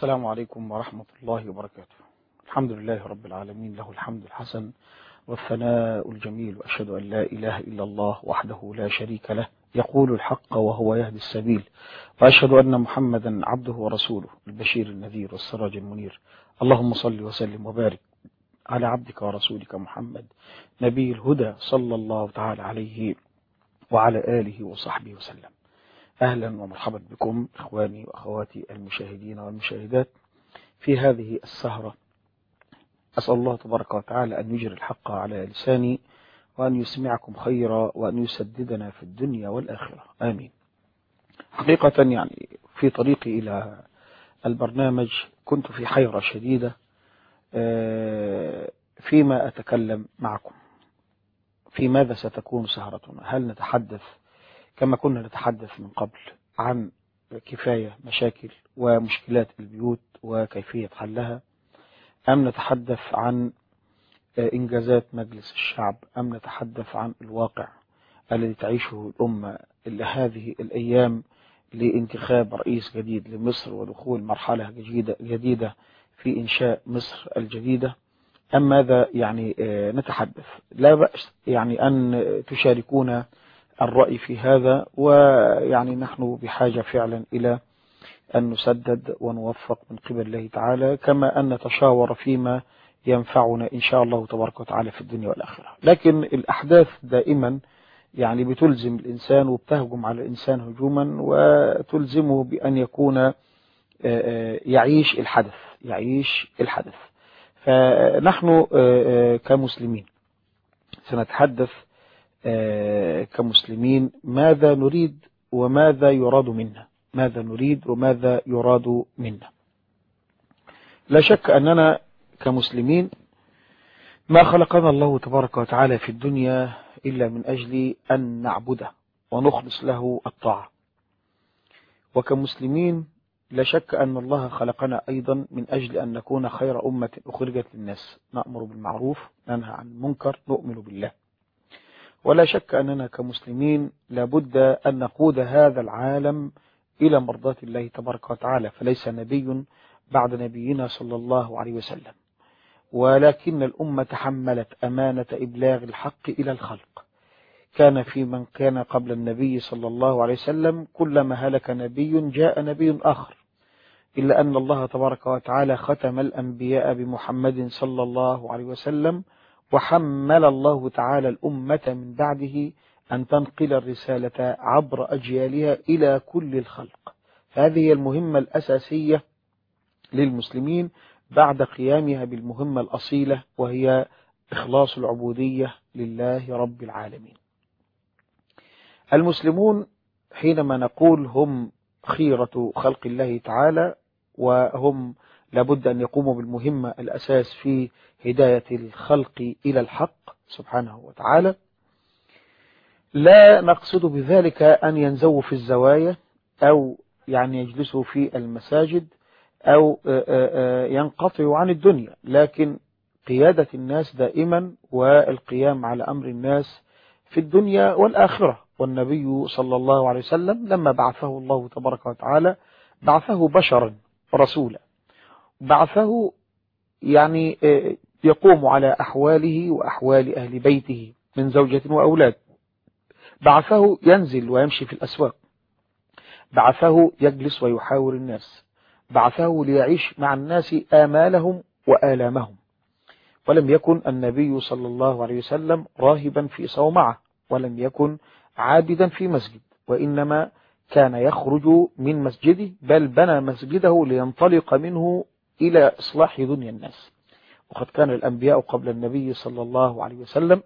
السلام عليكم ورحمة الله وبركاته الحمد لله رب العالمين له الحمد الحسن والثناء الجميل وأشهد أن لا إله إلا الله وحده لا شريك له يقول الحق وهو يهدي السبيل وأشهد أن محمدا عبده ورسوله البشير النذير والسراج المنير اللهم صل وسلم وبارك على عبدك ورسولك محمد نبي الهدى صلى الله تعالى عليه وعلى آله وصحبه وسلم أهلا ومرحبا بكم إخواني وأخواتي المشاهدين والمشاهدات في هذه السهرة أسأل الله تبارك وتعالى أن يجري الحق على لساني وأن يسمعكم خيرا وأن يسددنا في الدنيا والآخرة آمين حقيقة يعني في طريقي إلى البرنامج كنت في حيرة شديدة فيما أتكلم معكم في ماذا ستكون سهرتنا هل نتحدث كما كنا نتحدث من قبل عن كفاية مشاكل ومشكلات البيوت وكيفية حلها أم نتحدث عن إنجازات مجلس الشعب أم نتحدث عن الواقع الذي تعيشه الأمة اللي هذه الأيام لانتخاب رئيس جديد لمصر ودخول مرحلة جديدة, جديدة في إنشاء مصر الجديدة أم ماذا يعني نتحدث لا بأس يعني أن تشاركونا الرأي في هذا ويعني نحن بحاجة فعلا إلى أن نسدد ونوفق من قبل الله تعالى كما أن نتشاور فيما ينفعنا إن شاء الله تبارك وتعالى في الدنيا والآخرة لكن الأحداث دائما يعني بتلزم الإنسان وبتهجم على الإنسان هجوما وتلزمه بأن يكون يعيش الحدث يعيش الحدث فنحن كمسلمين سنتحدث كمسلمين ماذا نريد وماذا يراد منا ماذا نريد وماذا يراد منا لا شك أننا كمسلمين ما خلقنا الله تبارك وتعالى في الدنيا إلا من أجل أن نعبده ونخلص له الطاعة وكمسلمين لا شك أن الله خلقنا أيضا من أجل أن نكون خير أمة أخرجت للناس نأمر بالمعروف ننهى عن المنكر نؤمن بالله ولا شك أننا كمسلمين لابد أن نقود هذا العالم إلى مرضاة الله تبارك وتعالى فليس نبي بعد نبينا صلى الله عليه وسلم ولكن الأمة تحملت أمانة إبلاغ الحق إلى الخلق كان في من كان قبل النبي صلى الله عليه وسلم كلما هلك نبي جاء نبي آخر إلا أن الله تبارك وتعالى ختم الأنبياء بمحمد صلى الله عليه وسلم وحمل الله تعالى الأمة من بعده أن تنقل الرسالة عبر أجيالها إلى كل الخلق هذه المهمة الأساسية للمسلمين بعد قيامها بالمهمة الأصيلة وهي إخلاص العبودية لله رب العالمين المسلمون حينما نقول هم خيرة خلق الله تعالى وهم لابد أن يقوموا بالمهمة الأساس في هداية الخلق إلى الحق سبحانه وتعالى لا نقصد بذلك أن ينزووا في الزوايا أو يعني يجلسوا في المساجد أو ينقطعوا عن الدنيا لكن قيادة الناس دائما والقيام على أمر الناس في الدنيا والآخرة والنبي صلى الله عليه وسلم لما بعثه الله تبارك وتعالى بعثه بشرا رسولا بعثه يعني يقوم على أحواله وأحوال أهل بيته من زوجة وأولاد بعثه ينزل ويمشي في الأسواق بعثه يجلس ويحاور الناس بعثه ليعيش مع الناس آمالهم وآلامهم ولم يكن النبي صلى الله عليه وسلم راهبا في صومعة ولم يكن عابدا في مسجد وإنما كان يخرج من مسجده بل بنى مسجده لينطلق منه إلى إصلاح دنيا الناس وقد كان الأنبياء قبل النبي صلى الله عليه وسلم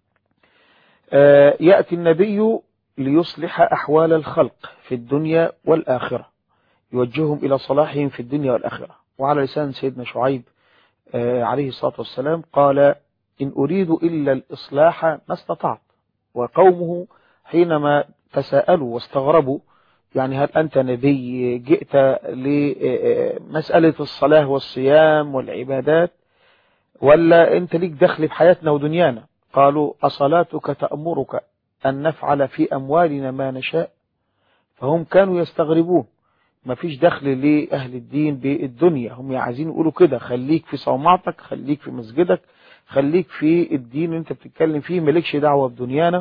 يأتي النبي ليصلح أحوال الخلق في الدنيا والآخرة يوجههم إلى صلاحهم في الدنيا والآخرة وعلى لسان سيدنا شعيب عليه الصلاة والسلام قال إن أريد إلا الإصلاح ما استطعت وقومه حينما تساءلوا واستغربوا يعني هل أنت نبي جئت لمسألة الصلاة والصيام والعبادات ولا أنت ليك دخل بحياتنا ودنيانا قالوا أصلاتك تأمرك أن نفعل في أموالنا ما نشاء فهم كانوا يستغربون مفيش دخل لأهل الدين بالدنيا هم عايزين يقولوا كده خليك في صومعتك خليك في مسجدك خليك في الدين اللي انت بتتكلم فيه مالكش دعوة بدنيانا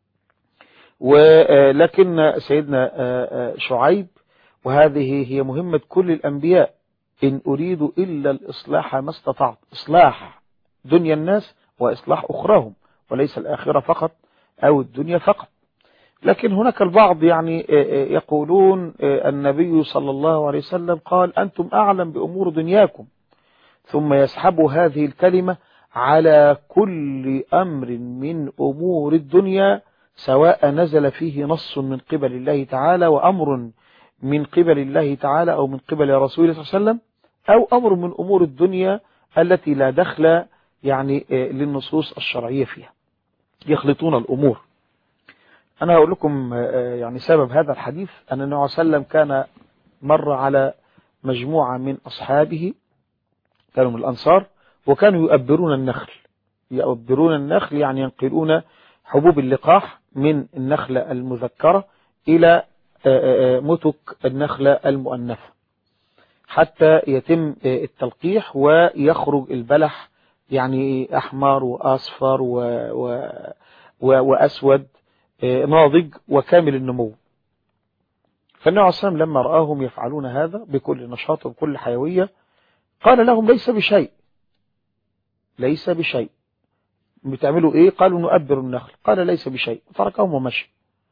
ولكن سيدنا شعيب وهذه هي مهمة كل الأنبياء إن أريد إلا الإصلاح ما استطعت إصلاح دنيا الناس وإصلاح أخراهم وليس الآخرة فقط أو الدنيا فقط لكن هناك البعض يعني يقولون النبي صلى الله عليه وسلم قال أنتم أعلم بأمور دنياكم ثم يسحب هذه الكلمة على كل أمر من أمور الدنيا سواء نزل فيه نص من قبل الله تعالى وأمر من قبل الله تعالى أو من قبل رسوله صلى الله عليه وسلم أو أمر من أمور الدنيا التي لا دخل يعني للنصوص الشرعية فيها يخلطون الأمور أنا أقول لكم يعني سبب هذا الحديث أن النبي صلى الله عليه وسلم كان مر على مجموعة من أصحابه كانوا من الأنصار وكانوا يؤبرون النخل يؤبرون النخل يعني ينقلون حبوب اللقاح من النخلة المذكرة إلى متك النخلة المؤنثة حتى يتم التلقيح ويخرج البلح يعني أحمر وأصفر و و و وأسود ناضج وكامل النمو فالنبي عليه الصلاة لما رآهم يفعلون هذا بكل نشاط وبكل حيوية قال لهم ليس بشيء ليس بشيء بتعملوا ايه قالوا نؤبر النخل قال ليس بشيء تركهم ومشي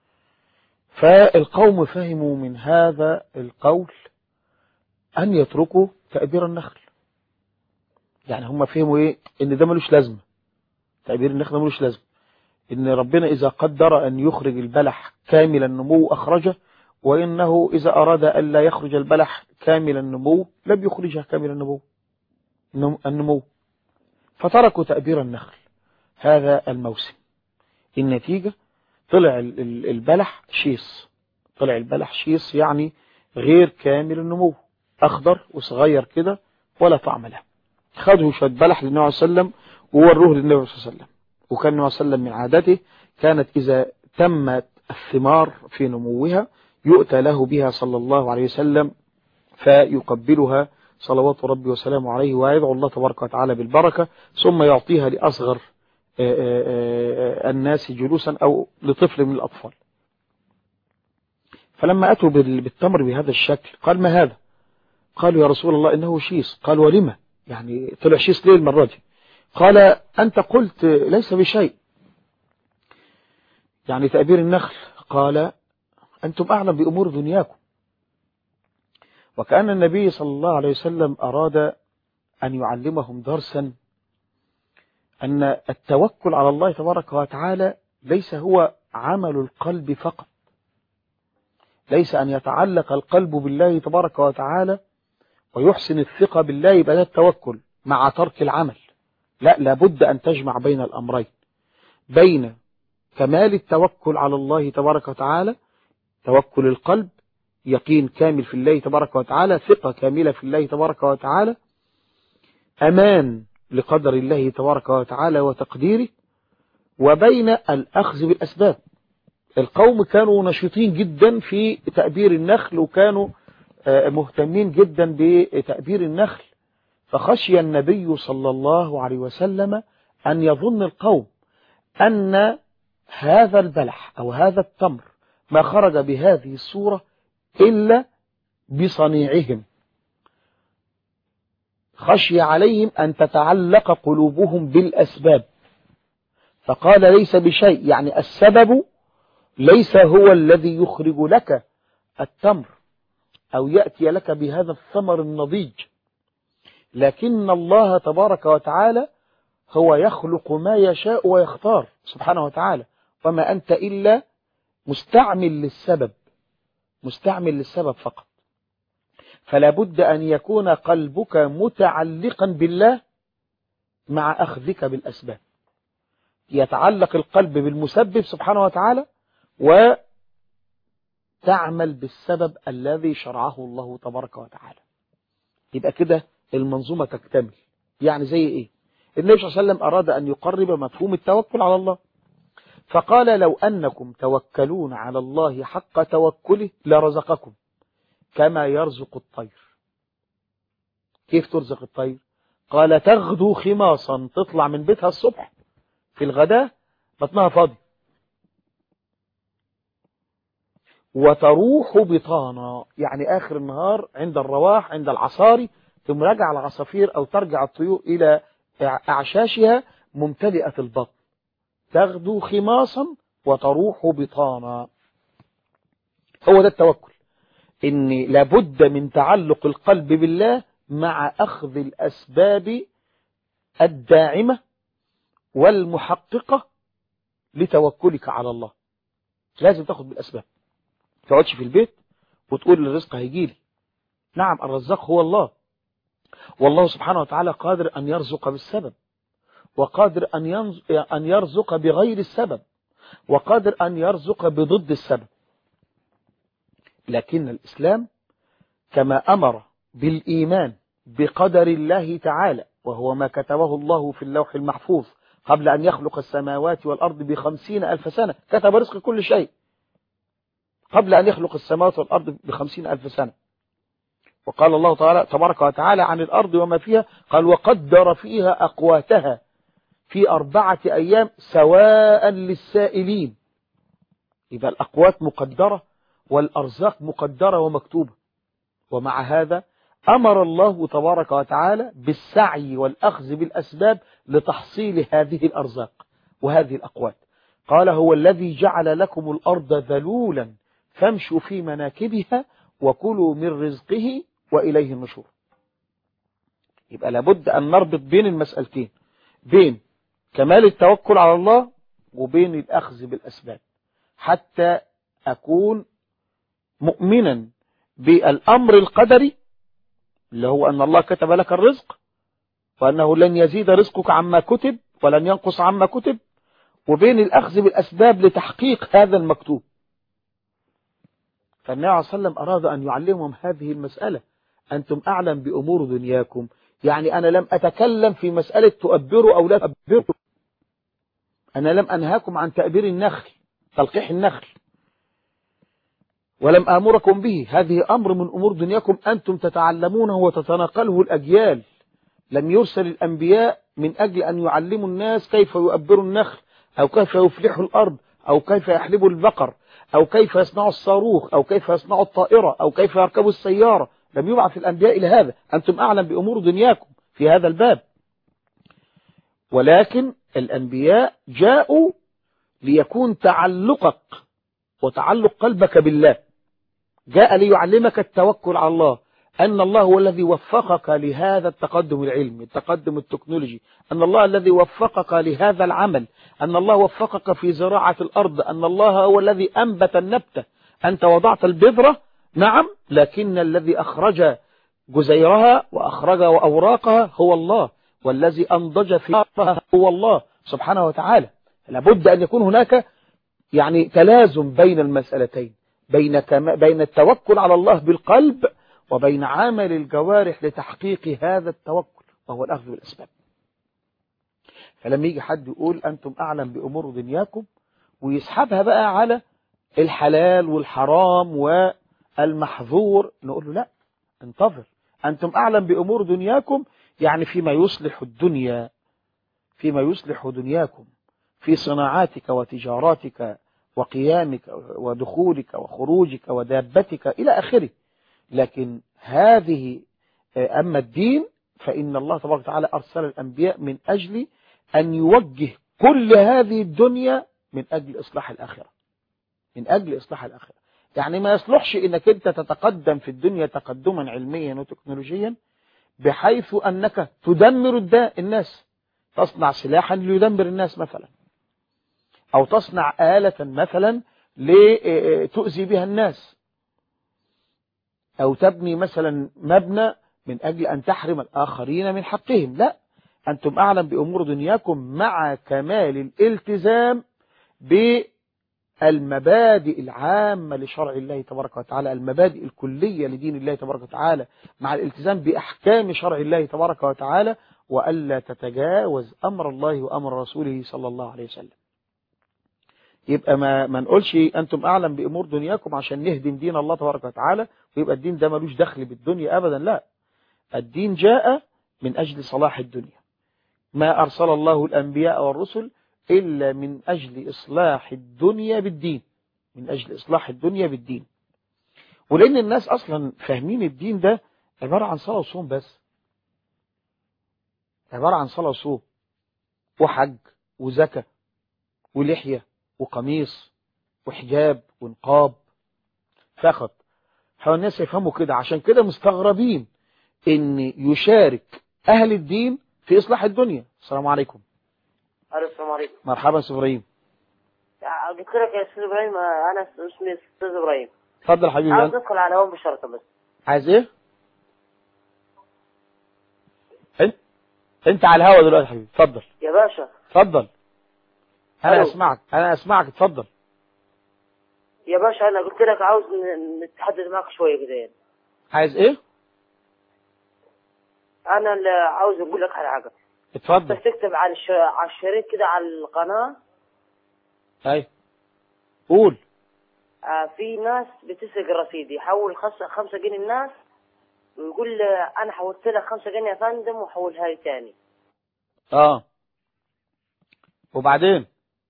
فالقوم فهموا من هذا القول أن يتركوا تأبير النخل يعني هم فهموا إيه إن ده ملوش لازمة تأبير النخل ملوش لازمة إن ربنا إذا قدر أن يخرج البلح كامل النمو أخرجه وإنه إذا أراد أن لا يخرج البلح كامل النمو لم يخرجها كامل النمو النمو فتركوا تأبير النخل هذا الموسم النتيجة طلع البلح شيص طلع البلح شيص يعني غير كامل النمو أخضر وصغير كده ولا طعم له خدوا شوية بلح للنبي صلى الله عليه وسلم ووروه للنبي صلى الله عليه وسلم وكان النبي صلى الله عليه وسلم من عادته كانت إذا تمت الثمار في نموها يؤتى له بها صلى الله عليه وسلم فيقبلها صلوات ربي وسلامه عليه ويدعو الله تبارك وتعالى بالبركة ثم يعطيها لأصغر الناس جلوسا أو لطفل من الأطفال فلما أتوا بالتمر بهذا الشكل قال ما هذا قالوا يا رسول الله إنه شيص قال ولما يعني طلع شيص ليه المرة دي قال أنت قلت ليس بشيء يعني تأبير النخل قال أنتم أعلم بأمور دنياكم وكأن النبي صلى الله عليه وسلم أراد أن يعلمهم درسا أن التوكل على الله تبارك وتعالى ليس هو عمل القلب فقط ليس أن يتعلق القلب بالله تبارك وتعالى ويحسن الثقة بالله يبقى ده التوكل مع ترك العمل لا لابد أن تجمع بين الأمرين بين كمال التوكل على الله تبارك وتعالى توكل القلب يقين كامل في الله تبارك وتعالى ثقة كاملة في الله تبارك وتعالى أمان لقدر الله تبارك وتعالى وتقديره وبين الأخذ بالأسباب القوم كانوا نشيطين جدا في تأبير النخل وكانوا مهتمين جدا بتأبير النخل فخشي النبي صلى الله عليه وسلم أن يظن القوم أن هذا البلح أو هذا التمر ما خرج بهذه الصورة إلا بصنيعهم خشي عليهم أن تتعلق قلوبهم بالأسباب فقال ليس بشيء يعني السبب ليس هو الذي يخرج لك التمر أو يأتي لك بهذا الثمر النضيج لكن الله تبارك وتعالى هو يخلق ما يشاء ويختار سبحانه وتعالى وما أنت إلا مستعمل للسبب مستعمل للسبب فقط فلا بد أن يكون قلبك متعلقا بالله مع أخذك بالأسباب يتعلق القلب بالمسبب سبحانه وتعالى وتعمل بالسبب الذي شرعه الله تبارك وتعالى يبقى كده المنظومة تكتمل يعني زي ايه النبي صلى الله عليه وسلم أراد أن يقرب مفهوم التوكل على الله فقال لو أنكم توكلون على الله حق توكله لرزقكم كما يرزق الطير كيف ترزق الطير قال تغدو خماصا تطلع من بيتها الصبح في الغداء بطنها فاضي وتروح بطانا يعني آخر النهار عند الرواح عند العصاري ثم رجع العصافير أو ترجع الطيور إلى أعشاشها ممتلئة البطن تغدو خماصا وتروح بطانا هو ده التوكل إن لابد من تعلق القلب بالله مع أخذ الأسباب الداعمة والمحققة لتوكلك على الله لازم تاخد بالأسباب تقعدش في البيت وتقول الرزق هيجيلي نعم الرزاق هو الله والله سبحانه وتعالى قادر أن يرزق بالسبب وقادر أن أن يرزق بغير السبب وقادر أن يرزق بضد السبب لكن الإسلام كما أمر بالإيمان بقدر الله تعالى وهو ما كتبه الله في اللوح المحفوظ قبل أن يخلق السماوات والأرض بخمسين ألف سنة كتب رزق كل شيء قبل أن يخلق السماوات والأرض بخمسين ألف سنة وقال الله تعالى تبارك وتعالى عن الأرض وما فيها قال وقدر فيها أقواتها في أربعة أيام سواء للسائلين إذا الأقوات مقدرة والأرزاق مقدرة ومكتوبة ومع هذا أمر الله تبارك وتعالى بالسعي والأخذ بالأسباب لتحصيل هذه الأرزاق وهذه الأقوات قال هو الذي جعل لكم الأرض ذلولا فامشوا في مناكبها وكلوا من رزقه وإليه النشور يبقى لابد أن نربط بين المسألتين بين كمال التوكل على الله وبين الأخذ بالأسباب حتى أكون مؤمنا بالأمر القدري اللي هو أن الله كتب لك الرزق وأنه لن يزيد رزقك عما كتب ولن ينقص عما كتب وبين الأخذ بالأسباب لتحقيق هذا المكتوب فالنبي عليه وسلم أراد أن يعلمهم هذه المسألة أنتم أعلم بأمور دنياكم يعني أنا لم أتكلم في مسألة تؤبروا أو لا تؤبروا أنا لم أنهاكم عن تأبير النخل تلقيح النخل ولم آمركم به هذه أمر من أمور دنياكم أنتم تتعلمونه وتتناقله الأجيال لم يرسل الأنبياء من أجل أن يعلموا الناس كيف يؤبروا النخل أو كيف يفلحوا الأرض أو كيف يحلبوا البقر أو كيف يصنعوا الصاروخ أو كيف يصنعوا الطائرة أو كيف يركبوا السيارة لم يبعث الأنبياء إلى هذا أنتم أعلم بأمور دنياكم في هذا الباب ولكن الأنبياء جاءوا ليكون تعلقك وتعلق قلبك بالله جاء ليعلمك التوكل على الله أن الله هو الذي وفقك لهذا التقدم العلمي التقدم التكنولوجي أن الله الذي وفقك لهذا العمل أن الله وفقك في زراعة الأرض أن الله هو الذي أنبت النبتة أنت وضعت البذرة نعم لكن الذي أخرج جزيرها وأخرج أوراقها هو الله والذي أنضج ثمارها هو الله سبحانه وتعالى لابد أن يكون هناك يعني تلازم بين المسألتين بين بين التوكل على الله بالقلب وبين عمل الجوارح لتحقيق هذا التوكل وهو الأخذ بالأسباب فلما يجي حد يقول أنتم أعلم بأمور دنياكم ويسحبها بقى على الحلال والحرام والمحظور نقول له لا انتظر أنتم أعلم بأمور دنياكم يعني فيما يصلح الدنيا فيما يصلح دنياكم في صناعاتك وتجاراتك وقيامك ودخولك وخروجك ودابتك إلى آخره لكن هذه أما الدين فإن الله تبارك وتعالى أرسل الأنبياء من أجل أن يوجه كل هذه الدنيا من أجل إصلاح الآخرة من أجل إصلاح الآخرة يعني ما يصلحش إنك أنت تتقدم في الدنيا تقدما علميا وتكنولوجيا بحيث أنك تدمر الناس تصنع سلاحا ليدمر الناس مثلا أو تصنع آلة مثلا لتؤذي بها الناس أو تبني مثلا مبنى من أجل أن تحرم الآخرين من حقهم لا أنتم أعلم بأمور دنياكم مع كمال الالتزام بالمبادئ العامة لشرع الله تبارك وتعالى المبادئ الكلية لدين الله تبارك وتعالى مع الالتزام بأحكام شرع الله تبارك وتعالى وألا تتجاوز أمر الله وأمر رسوله صلى الله عليه وسلم يبقى ما ما نقولش انتم اعلم بامور دنياكم عشان نهدم دين الله تبارك وتعالى ويبقى الدين ده ملوش دخل بالدنيا ابدا لا الدين جاء من اجل صلاح الدنيا ما ارسل الله الانبياء والرسل الا من اجل اصلاح الدنيا بالدين من اجل اصلاح الدنيا بالدين ولان الناس اصلا فاهمين الدين ده عباره عن صلاه وصوم بس عباره عن صلاه وصوم وحج وزكاه ولحيه وقميص وحجاب ونقاب فقط حاول الناس يفهموا كده عشان كده مستغربين ان يشارك اهل الدين في اصلاح الدنيا السلام عليكم الو السلام عليكم مرحبا استاذ ابراهيم قلت لك يا استاذ ابراهيم انا اسمي استاذ ابراهيم اتفضل حبيبي عاوز أنت. ادخل على هون بشرطه بس عايز ايه انت انت على الهوا دلوقتي يا حبيبي اتفضل يا باشا اتفضل انا ألو. اسمعك انا اسمعك اتفضل يا باشا انا قلت لك عاوز ن- نتحدث معك شويه كده يعني عايز ايه انا اللي عاوز اقول لك على حاجه اتفضل بس تكتب على الش... على الشريط كده على القناه ايوه قول آه في ناس بتسرق الرصيد يحول خمسة خمسة جنيه الناس ويقول آه، انا حولت لك خمسة جنيه يا فندم وحولها لي تاني اه وبعدين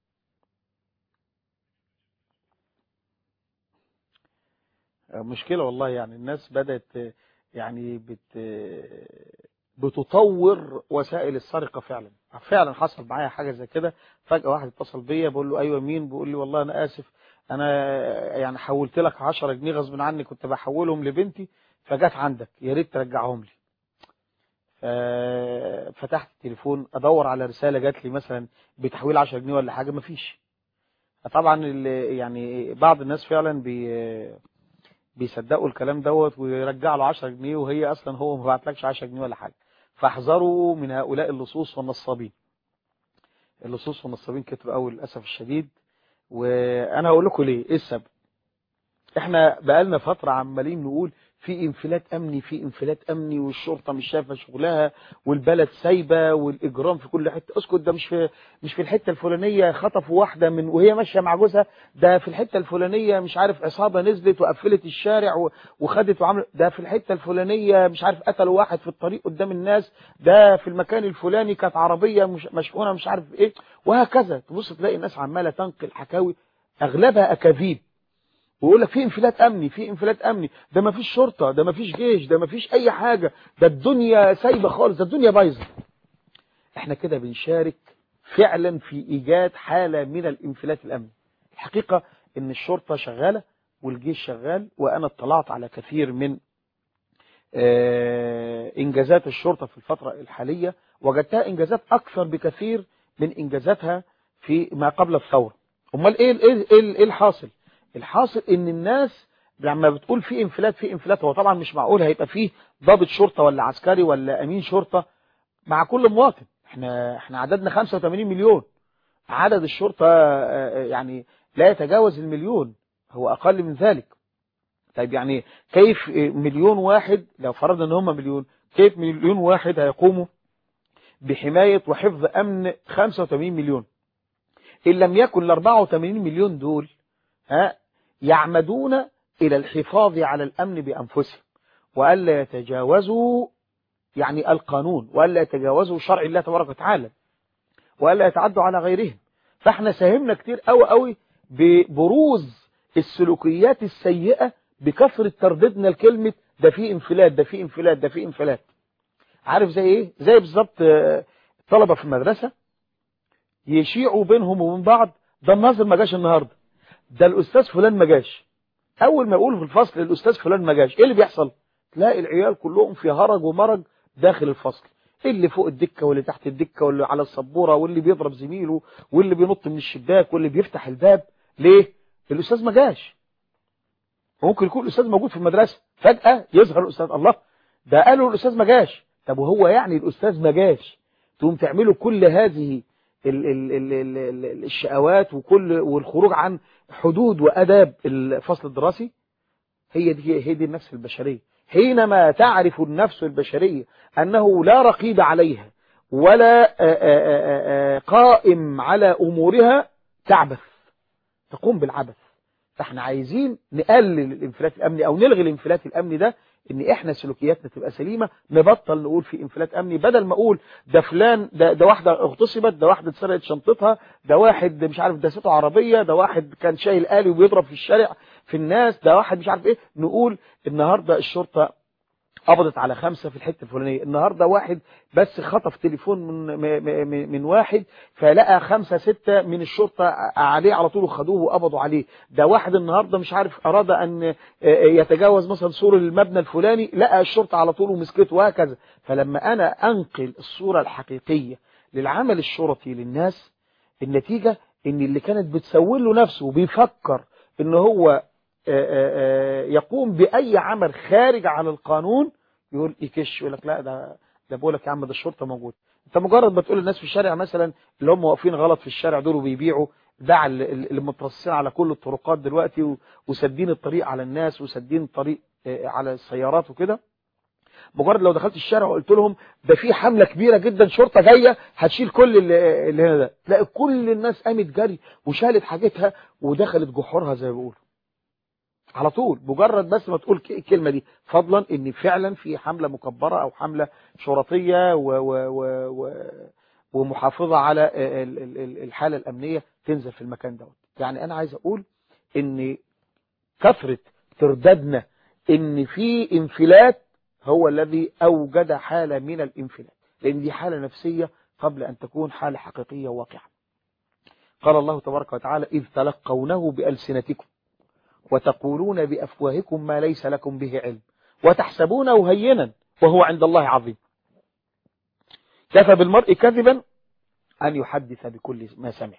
مشكلة والله يعني الناس بدأت يعني بت بتطور وسائل السرقة فعلا فعلا حصل معايا حاجة زي كده فجأة واحد اتصل بيا بقول له ايوه مين بيقول لي والله انا اسف انا يعني حولت لك 10 جنيه غصب عني كنت بحولهم لبنتي فجت عندك يا ريت ترجعهم لي ف- فتحت التليفون ادور على رسالة جات لي مثلا بتحويل 10 جنيه ولا حاجة مفيش طبعا ال- يعني بعض الناس فعلا بي بيصدقوا الكلام دوت ويرجع له 10 جنيه وهي اصلا هو ما بعتلكش 10 جنيه ولا حاجه فاحذروا من هؤلاء اللصوص والنصابين اللصوص والنصابين كتروا قوي للاسف الشديد وانا هقول لكم ليه ايه السبب احنا بقالنا فتره عمالين نقول في انفلات امني في انفلات امني والشرطه مش شايفه شغلها والبلد سايبه والاجرام في كل حته اسكت ده مش في مش في الحته الفلانيه خطفوا واحده من وهي ماشيه مع جوزها ده في الحته الفلانيه مش عارف عصابه نزلت وقفلت الشارع و- وخدت وعملت ده في الحته الفلانيه مش عارف قتلوا واحد في الطريق قدام الناس ده في المكان الفلاني كانت عربيه مش مشحونه مش عارف ايه وهكذا تبص تلاقي الناس عماله تنقل حكاوي اغلبها اكاذيب ويقول لك في انفلات امني في انفلات امني ده ما فيش شرطه ده ما فيش جيش ده ما فيش اي حاجه ده الدنيا سايبه خالص ده الدنيا بايظه احنا كده بنشارك فعلا في ايجاد حاله من الانفلات الامني الحقيقه ان الشرطه شغاله والجيش شغال وانا اطلعت على كثير من آه، انجازات الشرطه في الفتره الحاليه وجدتها انجازات اكثر بكثير من انجازاتها في ما قبل الثوره امال ايه ايه ايه إيه الحاصل الحاصل ان الناس لما بتقول في انفلات في انفلات هو طبعا مش معقول هيبقى فيه ضابط شرطه ولا عسكري ولا امين شرطه مع كل مواطن احنا احنا عددنا 85 مليون عدد الشرطه آه، يعني لا يتجاوز المليون هو اقل من ذلك طيب يعني كيف مليون واحد لو فرضنا ان هم مليون كيف مليون واحد هيقوموا بحماية وحفظ امن 85 مليون ان لم يكن ال 84 مليون دول ها يعمدون الى الحفاظ على الامن بانفسهم والا يتجاوزوا يعني القانون والا يتجاوزوا شرع الله تبارك وتعالى والا يتعدوا على غيرهم فاحنا ساهمنا كتير قوي قوي ببروز السلوكيات السيئة بكثرة ترددنا لكلمة ده في انفلات ده في انفلات ده في انفلات عارف زي ايه زي بالظبط آه، طلبة في المدرسة يشيعوا بينهم وبين بعض ده الناظر ما جاش النهاردة ده الاستاذ فلان ما جاش اول ما يقولوا في الفصل الاستاذ فلان ما جاش ايه اللي بيحصل تلاقي العيال كلهم في هرج ومرج داخل الفصل اللي فوق الدكة واللي تحت الدكة واللي على السبورة واللي بيضرب زميله واللي بينط من الشباك واللي بيفتح الباب ليه الاستاذ ما جاش ممكن يكون الاستاذ موجود في المدرسة فجأة يظهر الاستاذ الله ده قالوا الاستاذ ما جاش طب وهو يعني الاستاذ ما جاش تقوم تعملوا كل هذه ال ال ال ال ال الشقوات وكل والخروج عن حدود واداب الفصل الدراسي هي دي هي دي النفس البشرية حينما تعرف النفس البشرية أنه لا رقيب عليها ولا آآ آآ آآ قائم على أمورها تعبث تقوم بالعبث فاحنا عايزين نقلل الانفلات الامني او نلغي الانفلات الامني ده ان احنا سلوكياتنا تبقى سليمه نبطل نقول في انفلات امني بدل ما اقول ده فلان ده, ده واحده اغتصبت ده واحده اتسرقت شنطتها ده واحد مش عارف داسته عربيه ده واحد كان شايل آلي وبيضرب في الشارع في الناس ده واحد مش عارف ايه نقول النهارده الشرطه قبضت على خمسة في الحتة الفلانية النهاردة واحد بس خطف تليفون من, من, من واحد فلقى خمسة ستة من الشرطة عليه على طول وخدوه وقبضوا عليه ده واحد النهاردة مش عارف أراد أن يتجاوز مثلا سور المبنى الفلاني لقى الشرطة على طول ومسكته وهكذا فلما أنا أنقل الصورة الحقيقية للعمل الشرطي للناس النتيجة ان اللي كانت بتسول له نفسه وبيفكر ان هو يقوم بأي عمل خارج عن القانون يقول يكش يقول لك لا ده ده بقول لك يا عم ده الشرطه موجوده انت مجرد ما تقول للناس في الشارع مثلا اللي هم واقفين غلط في الشارع دول وبيبيعوا باع اللي مترصصين على كل الطرقات دلوقتي وسدين الطريق على الناس وسدين الطريق على السيارات وكده مجرد لو دخلت الشارع وقلت لهم ده في حملة كبيرة جدا شرطة جاية هتشيل كل اللي, اللي هنا ده تلاقي كل الناس قامت جري وشالت حاجتها ودخلت جحورها زي ما بيقولوا على طول مجرد بس ما تقول الكلمة دي فضلا ان فعلا في حملة مكبرة او حملة شرطية و و و و ومحافظة على الحالة الامنية تنزل في المكان دوت يعني انا عايز اقول ان كثرة ترددنا ان في انفلات هو الذي اوجد حالة من الانفلات لان دي حالة نفسية قبل ان تكون حالة حقيقية واقعة قال الله تبارك وتعالى إذ تلقونه بألسنتكم وتقولون بأفواهكم ما ليس لكم به علم وتحسبونه هينا وهو عند الله عظيم كفى بالمرء كذبا أن يحدث بكل ما سمع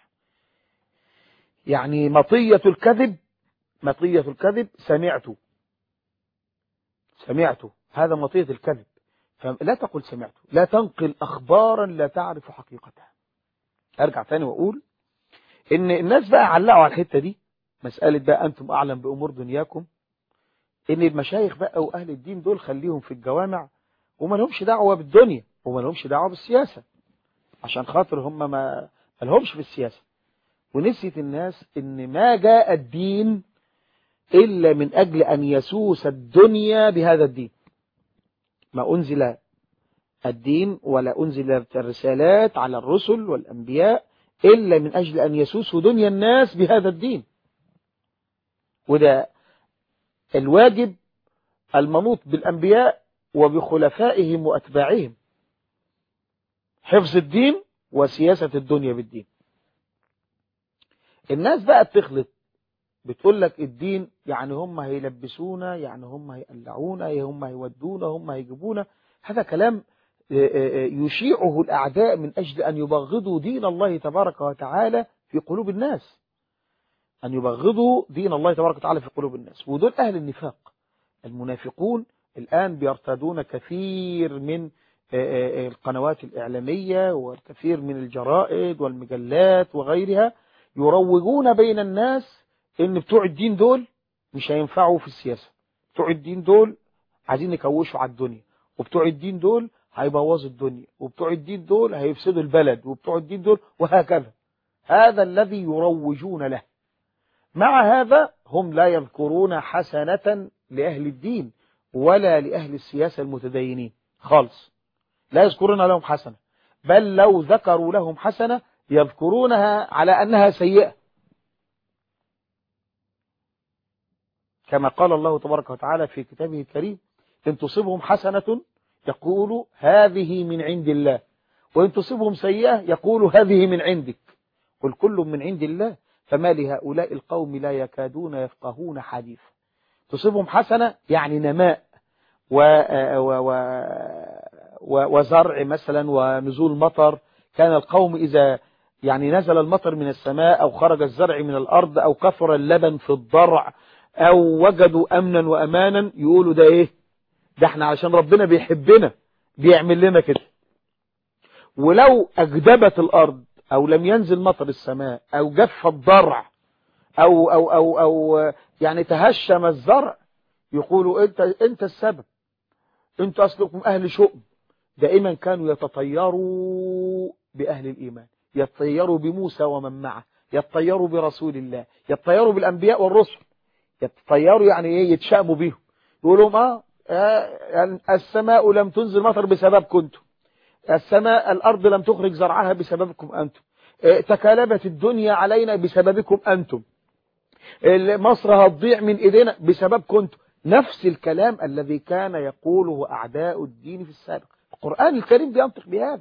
يعني مطية الكذب مطية الكذب سمعت سمعت هذا مطية الكذب فلا تقل سمعت لا تنقل أخبارا لا تعرف حقيقتها أرجع تاني وأقول إن الناس بقى علقوا على الحتة دي مسألة بقى أنتم أعلم بأمور دنياكم إن المشايخ بقى وأهل الدين دول خليهم في الجوامع وما لهمش دعوة بالدنيا وما لهمش دعوة بالسياسة عشان خاطر هم ما, ما لهمش في السياسة ونسيت الناس إن ما جاء الدين إلا من أجل أن يسوس الدنيا بهذا الدين ما أنزل الدين ولا أنزل الرسالات على الرسل والأنبياء إلا من أجل أن يسوسوا دنيا الناس بهذا الدين وده الواجب المنوط بالأنبياء وبخلفائهم وأتباعهم حفظ الدين وسياسة الدنيا بالدين الناس بقى بتخلط بتقول لك الدين يعني هم هيلبسونا يعني هم هيقلعونا هم هيودونا هم هيجيبونا هذا كلام يشيعه الأعداء من أجل أن يبغضوا دين الله تبارك وتعالى في قلوب الناس أن يبغضوا دين الله تبارك وتعالى في قلوب الناس ودول أهل النفاق المنافقون الآن بيرتدون كثير من القنوات الإعلامية والكثير من الجرائد والمجلات وغيرها يروجون بين الناس ان بتوع الدين دول مش هينفعوا في السياسة بتوع الدين دول عايزين يكوشوا على الدنيا وبتوع الدين دول هيبوظوا الدنيا وبتوع الدين دول هيفسدوا البلد وبتوع الدين دول وهكذا هذا الذي يروجون له مع هذا هم لا يذكرون حسنة لأهل الدين ولا لأهل السياسة المتدينين خالص لا يذكرون لهم حسنة بل لو ذكروا لهم حسنة يذكرونها على أنها سيئة كما قال الله تبارك وتعالى في كتابه الكريم إن تصبهم حسنة يقول هذه من عند الله وإن تصبهم سيئة يقول هذه من عندك قل كل من عند الله فما لهؤلاء القوم لا يكادون يفقهون حديثا تصبهم حسنة يعني نماء و و و وزرع مثلا ونزول مطر كان القوم إذا يعني نزل المطر من السماء أو خرج الزرع من الأرض أو كثر اللبن في الضرع أو وجدوا أمنا وأمانا يقولوا ده إيه ده احنا علشان ربنا بيحبنا بيعمل لنا كده ولو أجدبت الأرض أو لم ينزل مطر السماء أو جف الضرع أو, أو, أو, أو يعني تهشم الزرع يقولوا أنت, أنت السبب أنت أصلكم أهل شؤم دائما كانوا يتطيروا بأهل الإيمان يتطيروا بموسى ومن معه يتطيروا برسول الله يتطيروا بالأنبياء والرسل يتطيروا يعني ايه يتشائموا بيهم يقولوا ما آه السماء لم تنزل مطر بسبب كنتم السماء الأرض لم تخرج زرعها بسببكم أنتم آه تكالبت الدنيا علينا بسببكم أنتم مصر هتضيع من إيدينا بسبب كنتم نفس الكلام الذي كان يقوله أعداء الدين في السابق القرآن الكريم بينطق بهذا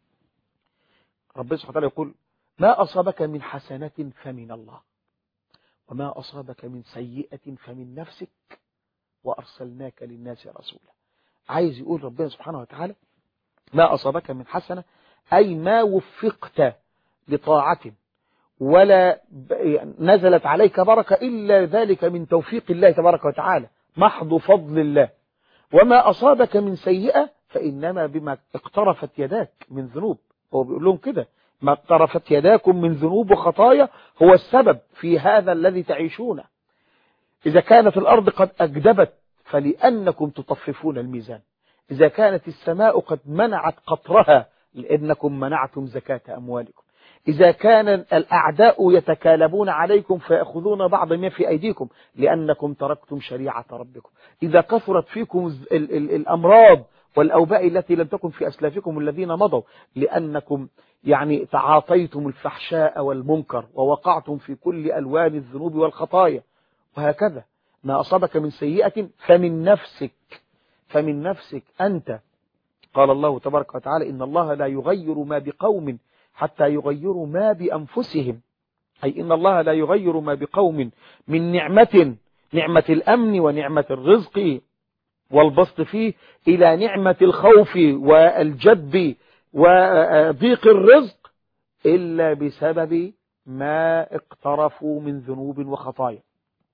ربنا سبحانه وتعالى يقول ما أصابك من حسنة فمن الله وما أصابك من سيئة فمن نفسك وأرسلناك للناس رسولا عايز يقول ربنا سبحانه وتعالى ما أصابك من حسنة أي ما وفقت لطاعة ولا نزلت عليك بركة إلا ذلك من توفيق الله تبارك وتعالى محض فضل الله وما أصابك من سيئة فإنما بما اقترفت يداك من ذنوب هو بيقول لهم كده ما اقترفت يداكم من ذنوب وخطايا هو السبب في هذا الذي تعيشونه إذا كانت الأرض قد أجدبت فلأنكم تطففون الميزان إذا كانت السماء قد منعت قطرها لأنكم منعتم زكاة أموالكم إذا كان الأعداء يتكالبون عليكم فيأخذون بعض ما في أيديكم لأنكم تركتم شريعة ربكم إذا كثرت فيكم ال ال الأمراض والأوباء التي لم تكن في أسلافكم الذين مضوا لأنكم يعني تعاطيتم الفحشاء والمنكر ووقعتم في كل ألوان الذنوب والخطايا وهكذا ما أصابك من سيئة فمن نفسك فمن نفسك أنت قال الله تبارك وتعالى إن الله لا يغير ما بقوم حتى يغيروا ما بأنفسهم أي إن الله لا يغير ما بقوم من نعمة نعمة الأمن ونعمة الرزق والبسط فيه إلى نعمة الخوف والجد وضيق الرزق إلا بسبب ما اقترفوا من ذنوب وخطايا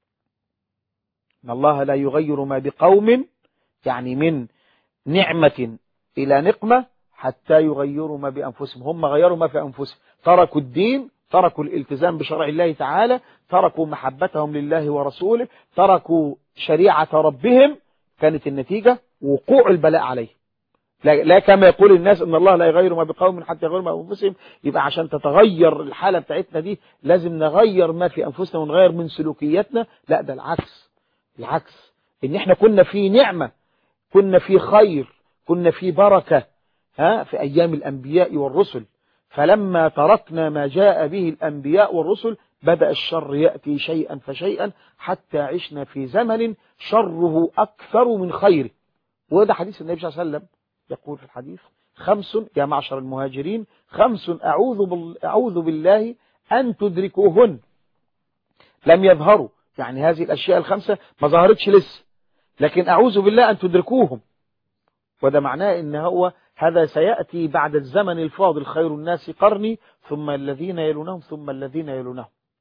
إن الله لا يغير ما بقوم يعني من نعمة إلى نقمة حتى يغيروا ما بأنفسهم هم غيروا ما في أنفسهم تركوا الدين تركوا الالتزام بشرع الله تعالى تركوا محبتهم لله ورسوله تركوا شريعة ربهم كانت النتيجة وقوع البلاء عليه لا كما يقول الناس ان الله لا يغير ما بقوم حتى يغير ما بانفسهم يبقى عشان تتغير الحالة بتاعتنا دي لازم نغير ما في انفسنا ونغير من سلوكياتنا لا ده العكس العكس ان احنا كنا في نعمة كنا في خير كنا في بركة ها في ايام الانبياء والرسل فلما تركنا ما جاء به الانبياء والرسل بدأ الشر يأتي شيئا فشيئا حتى عشنا في زمن شره أكثر من خيره وده حديث النبي صلى الله عليه وسلم يقول في الحديث خمس يا معشر المهاجرين خمس أعوذ, بال... أعوذ بالله أن تدركوهن لم يظهروا يعني هذه الأشياء الخمسة ما ظهرتش لسه لكن أعوذ بالله أن تدركوهم وده معناه إن هو هذا سيأتي بعد الزمن الفاضل خير الناس قرني ثم الذين يلونهم ثم الذين يلونهم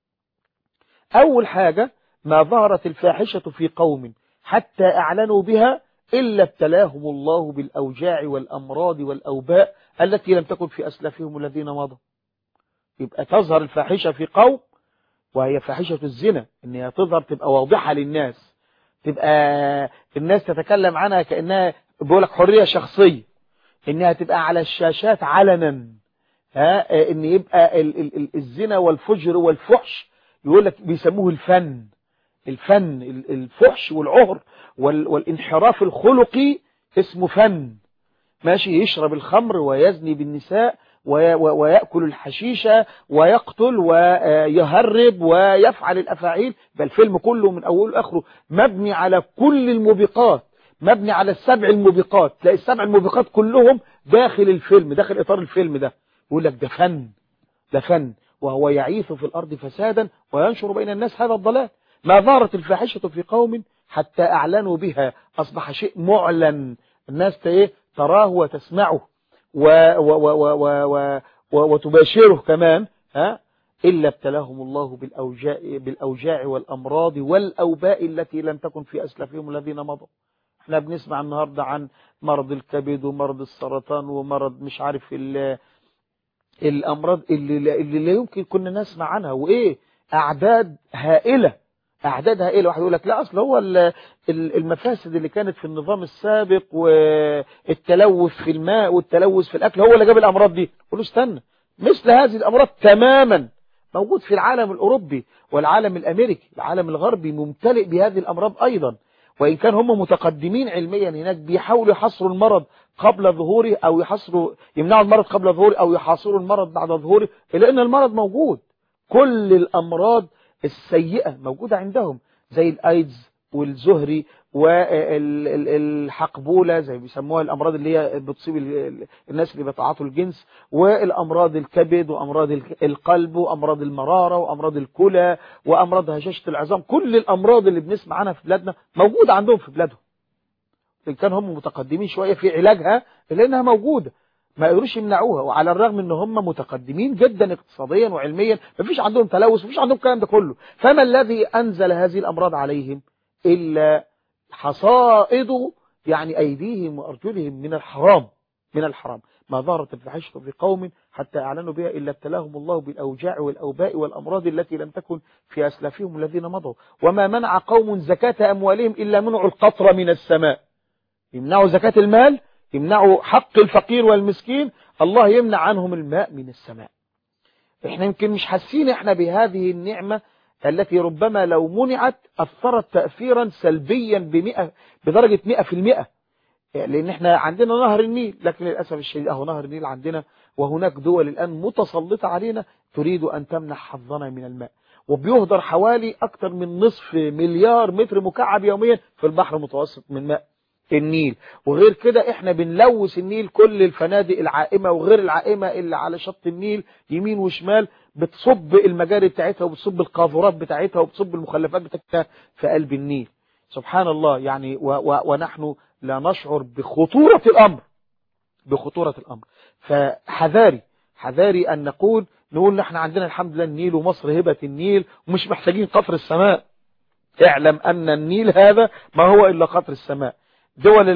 أول حاجة ما ظهرت الفاحشة في قوم حتى أعلنوا بها إلا ابتلاهم الله بالأوجاع والأمراض والأوباء التي لم تكن في أسلافهم الذين مضوا يبقى تظهر الفاحشة في قوم وهي فاحشة الزنا إنها تظهر تبقى واضحة للناس تبقى الناس تتكلم عنها كأنها بيقولك حرية شخصية إنها تبقى على الشاشات علنا ها إن يبقى ال ال ال الزنا والفجر والفحش يقول لك بيسموه الفن الفن الفحش والعهر والانحراف الخلقي اسمه فن ماشي يشرب الخمر ويزني بالنساء ويأكل الحشيشة ويقتل ويهرب ويفعل الأفاعيل بل الفيلم كله من أوله لآخره مبني على كل الموبقات مبني على السبع الموبقات تلاقي السبع الموبقات كلهم داخل الفيلم داخل إطار الفيلم ده يقول لك ده فن ده فن وهو يعيث في الأرض فسادا وينشر بين الناس هذا الضلال ما ظهرت الفاحشة في قوم حتى أعلنوا بها أصبح شيء معلن الناس تراه وتسمعه و و و و و و وتباشره كمان ها إلا ابتلاهم الله بالأوجاع, بالأوجاع والأمراض والأوباء التي لم تكن في أسلافهم الذين مضوا احنا بنسمع النهاردة عن مرض الكبد ومرض السرطان ومرض مش عارف الأمراض اللي, اللي لا يمكن كنا نسمع عنها وإيه أعداد هائلة أعداد هائلة واحد يقول لك لا أصل هو المفاسد اللي كانت في النظام السابق والتلوث في الماء والتلوث في الأكل هو اللي جاب الأمراض دي قولوا استنى مثل هذه الأمراض تماما موجود في العالم الأوروبي والعالم الأمريكي العالم الغربي ممتلئ بهذه الأمراض أيضا وإن كان هم متقدمين علميا هناك بيحاولوا يحصروا المرض قبل ظهوره أو يحصروا يمنعوا المرض قبل ظهوره أو يحاصروا المرض بعد ظهوره إلا أن المرض موجود كل الأمراض السيئة موجودة عندهم زي الأيدز والزهري والحقبولة زي بيسموها الأمراض اللي هي بتصيب الناس اللي بيتعاطوا الجنس والأمراض الكبد وأمراض القلب وأمراض المرارة وأمراض الكلى وأمراض هشاشة العظام كل الأمراض اللي بنسمع عنها في بلادنا موجودة عندهم في بلادهم إن كان هم متقدمين شوية في علاجها لأنها موجودة ما يقدروش يمنعوها وعلى الرغم ان هم متقدمين جدا اقتصاديا وعلميا مفيش عندهم تلوث مفيش عندهم الكلام ده كله فما الذي انزل هذه الامراض عليهم الا حصائد يعني ايديهم وارجلهم من الحرام من الحرام ما ظهرت الفاحشه في قوم حتى اعلنوا بها الا ابتلاهم الله بالاوجاع والاوباء والامراض التي لم تكن في اسلافهم الذين مضوا وما منع قوم زكاه اموالهم الا منعوا القطر من السماء يمنعوا زكاه المال يمنعوا حق الفقير والمسكين الله يمنع عنهم الماء من السماء احنا يمكن مش حاسين احنا بهذه النعمة التي ربما لو منعت أثرت تأثيرا سلبيا بمئة بدرجة مئة في المئة لأن احنا عندنا نهر النيل لكن للأسف الشديد أهو نهر النيل عندنا وهناك دول الآن متسلطة علينا تريد أن تمنع حظنا من الماء وبيهدر حوالي أكثر من نصف مليار متر مكعب يوميا في البحر المتوسط من ماء النيل وغير كده احنا بنلوث النيل كل الفنادق العائمة وغير العائمة اللي على شط النيل يمين وشمال بتصب المجاري بتاعتها وبتصب القاذورات بتاعتها وبتصب المخلفات بتاعتها في قلب النيل سبحان الله يعني و و ونحن لا نشعر بخطورة الأمر بخطورة الأمر فحذاري حذاري أن نقول نقول احنا عندنا الحمد لله النيل ومصر هبة النيل ومش محتاجين قطر السماء اعلم أن النيل هذا ما هو إلا قطر السماء دول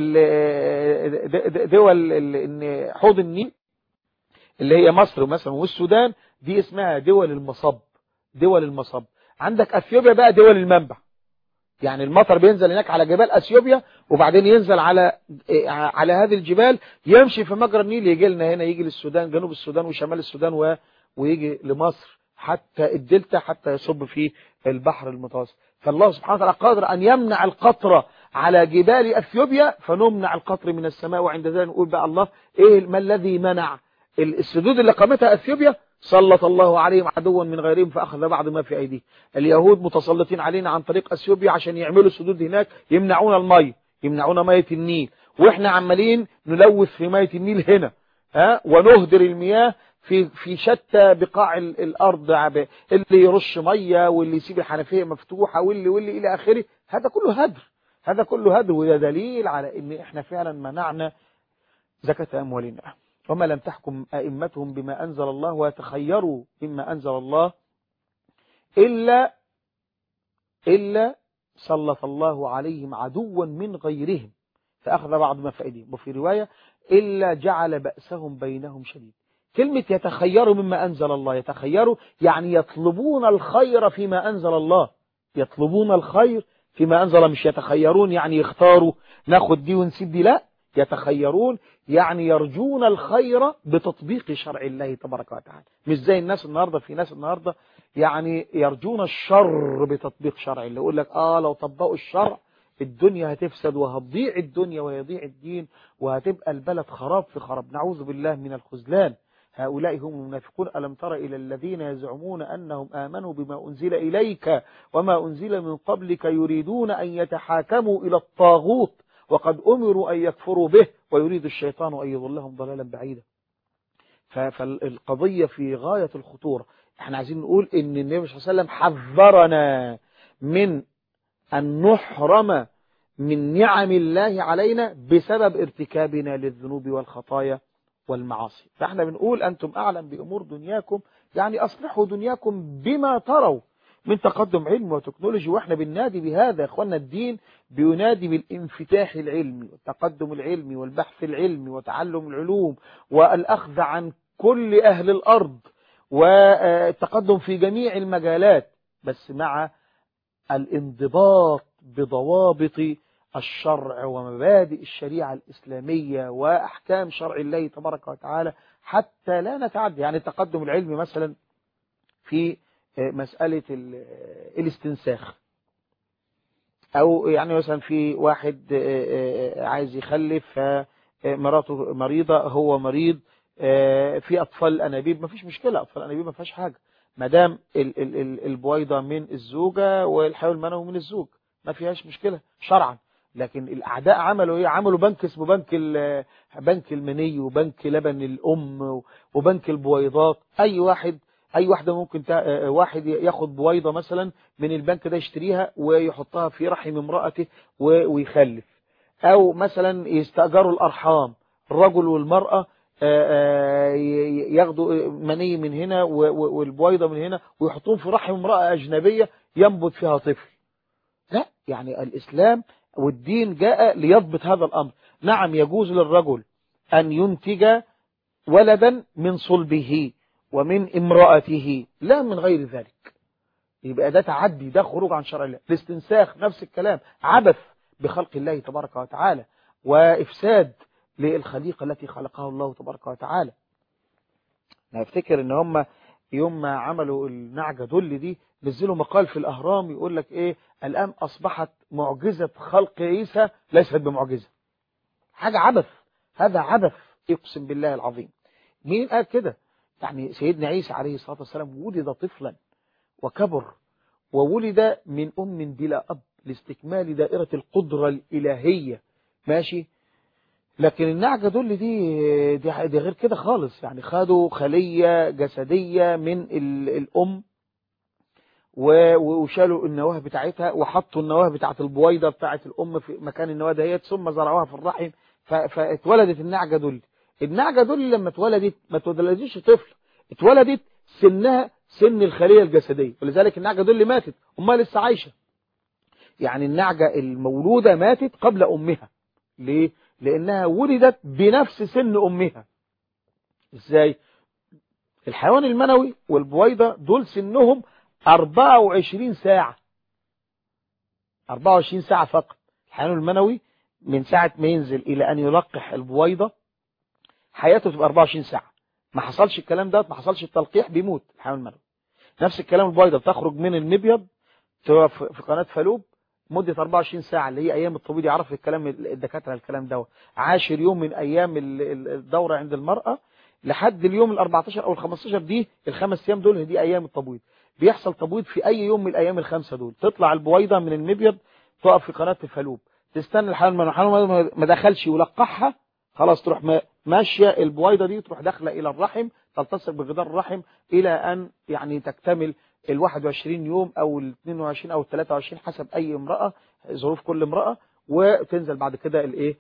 ال دول ال حوض النيل اللي هي مصر مثلا والسودان دي اسمها دول المصب دول المصب عندك اثيوبيا بقى دول المنبع يعني المطر بينزل هناك على جبال اثيوبيا وبعدين ينزل على على هذه الجبال يمشي في مجرى النيل يجي لنا هنا يجي للسودان جنوب السودان وشمال السودان و... ويجي لمصر حتى الدلتا حتى يصب في البحر المتوسط فالله سبحانه وتعالى قادر أن يمنع القطرة على جبال أثيوبيا فنمنع القطر من السماء وعند ذلك نقول بقى الله إيه ما الذي منع السدود اللي قامتها أثيوبيا سلط الله عليهم عدوا من غيرهم فأخذ بعض ما في أيديه اليهود متسلطين علينا عن طريق أثيوبيا عشان يعملوا سدود هناك يمنعون المي يمنعون مية النيل وإحنا عمالين نلوث في مية النيل هنا ها ونهدر المياه في في شتى بقاع الارض اللي يرش ميه واللي يسيب الحنفيه مفتوحه واللي واللي الى اخره هذا كله هدر هذا كله هدر وده دليل على ان احنا فعلا منعنا زكاه اموالنا وما لم تحكم ائمتهم بما انزل الله ويتخيروا مما انزل الله الا الا سلط الله عليهم عدوا من غيرهم فاخذ بعض ما في ايديهم وفي روايه الا جعل باسهم بينهم شديد كلمة يتخيروا مما أنزل الله يتخيروا يعني يطلبون الخير فيما أنزل الله يطلبون الخير فيما أنزل مش يتخيرون يعني يختاروا ناخد دي ونسيب دي لا يتخيرون يعني يرجون الخير بتطبيق شرع الله تبارك وتعالى مش زي الناس النهاردة في ناس النهاردة يعني يرجون الشر بتطبيق شرع الله يقول لك آه لو طبقوا الشرع الدنيا هتفسد وهتضيع الدنيا ويضيع الدين وهتبقى البلد خراب في خراب نعوذ بالله من الخذلان هؤلاء هم المنافقون ألم تر إلى الذين يزعمون أنهم آمنوا بما أنزل إليك وما أنزل من قبلك يريدون أن يتحاكموا إلى الطاغوت وقد أمروا أن يكفروا به ويريد الشيطان أن يضلهم ضلالا بعيدا فالقضية في غاية الخطورة احنا عايزين نقول ان النبي صلى الله عليه وسلم حذرنا من أن نحرم من نعم الله علينا بسبب ارتكابنا للذنوب والخطايا والمعاصي فاحنا بنقول أنتم أعلم بأمور دنياكم يعني أصلحوا دنياكم بما تروا من تقدم علم وتكنولوجي واحنا بننادي بهذا يا اخوانا الدين بينادي بالانفتاح العلمي والتقدم العلمي والبحث العلمي وتعلم العلوم والأخذ عن كل أهل الأرض والتقدم في جميع المجالات بس مع الانضباط بضوابط الشرع ومبادئ الشريعة الإسلامية وأحكام شرع الله تبارك وتعالى حتى لا نتعدى يعني التقدم العلمي مثلا في مسألة الاستنساخ أو يعني مثلا في واحد عايز يخلف فمراته مريضة هو مريض في أطفال الأنابيب ما فيش مشكلة أطفال الأنابيب ما فيهاش حاجة ما دام البويضة من الزوجة والحيوان المنوي من الزوج ما فيهاش مشكلة شرعا لكن الأعداء عملوا إيه عملوا بنك اسمه بنك بنك المني وبنك لبن الأم وبنك البويضات أي واحد أي واحدة ممكن واحد ياخد بويضة مثلا من البنك ده يشتريها ويحطها في رحم امرأته ويخلف أو مثلا يستأجروا الأرحام الرجل والمرأة ياخدوا مني من هنا والبويضة من هنا ويحطوهم في رحم امرأة أجنبية ينبت فيها طفل لا يعني الإسلام والدين جاء ليضبط هذا الأمر نعم يجوز للرجل أن ينتج ولدا من صلبه ومن امرأته لا من غير ذلك يبقى ده تعدي ده خروج عن شرع الله الاستنساخ نفس الكلام عبث بخلق الله تبارك وتعالى وإفساد للخليقة التي خلقها الله تبارك وتعالى أنا أفتكر إن هم يوم ما عملوا النعجة دل دي نزلوا مقال في الأهرام يقول لك إيه الآن أصبحت معجزة خلق عيسى ليست بمعجزة حاجة عبث هذا عبث يقسم بالله العظيم مين قال كده يعني سيدنا عيسى عليه الصلاة والسلام ولد طفلا وكبر وولد من أم بلا أب لاستكمال دائرة القدرة الإلهية ماشي لكن النعجة دول دي, دي, دي غير كده خالص يعني خدوا خلية جسدية من الأم وشالوا النواه بتاعتها وحطوا النواه بتاعت البويضة بتاعت الأم في مكان النواه دهيت ثم زرعوها في الرحم فاتولدت النعجة دول النعجة دول لما اتولدت ما اتولدتش طفل اتولدت سنها سن الخلية الجسدية ولذلك النعجة دول اللي ماتت أمها لسه عايشة يعني النعجة المولودة ماتت قبل أمها ليه؟ لأنها ولدت بنفس سن أمها إزاي؟ الحيوان المنوي والبويضة دول سنهم 24 ساعة 24 ساعة فقط الحيوان المنوي من ساعة ما ينزل إلى أن يلقح البويضة حياته تبقى 24 ساعة ما حصلش الكلام ده ما حصلش التلقيح بيموت الحيوان المنوي نفس الكلام البويضة بتخرج من المبيض في قناة فالوب مدة 24 ساعة اللي هي أيام الطبيب يعرف الكلام الدكاترة الكلام ده عاشر يوم من أيام الدورة عند المرأة لحد اليوم ال 14 أو ال 15 دي الخمس أيام دول دي أيام التبويض بيحصل تبويض في أي يوم من الأيام الخمسة دول تطلع البويضة من المبيض تقف في قناة الفالوب تستنى الحيوان الحيوان ما دخلش يلقحها خلاص تروح ماشية البويضة دي تروح داخلة إلى الرحم تلتصق بجدار الرحم إلى أن يعني تكتمل ال 21 يوم أو ال 22 أو ال 23 حسب أي امرأة ظروف كل امرأة وتنزل بعد كده الايه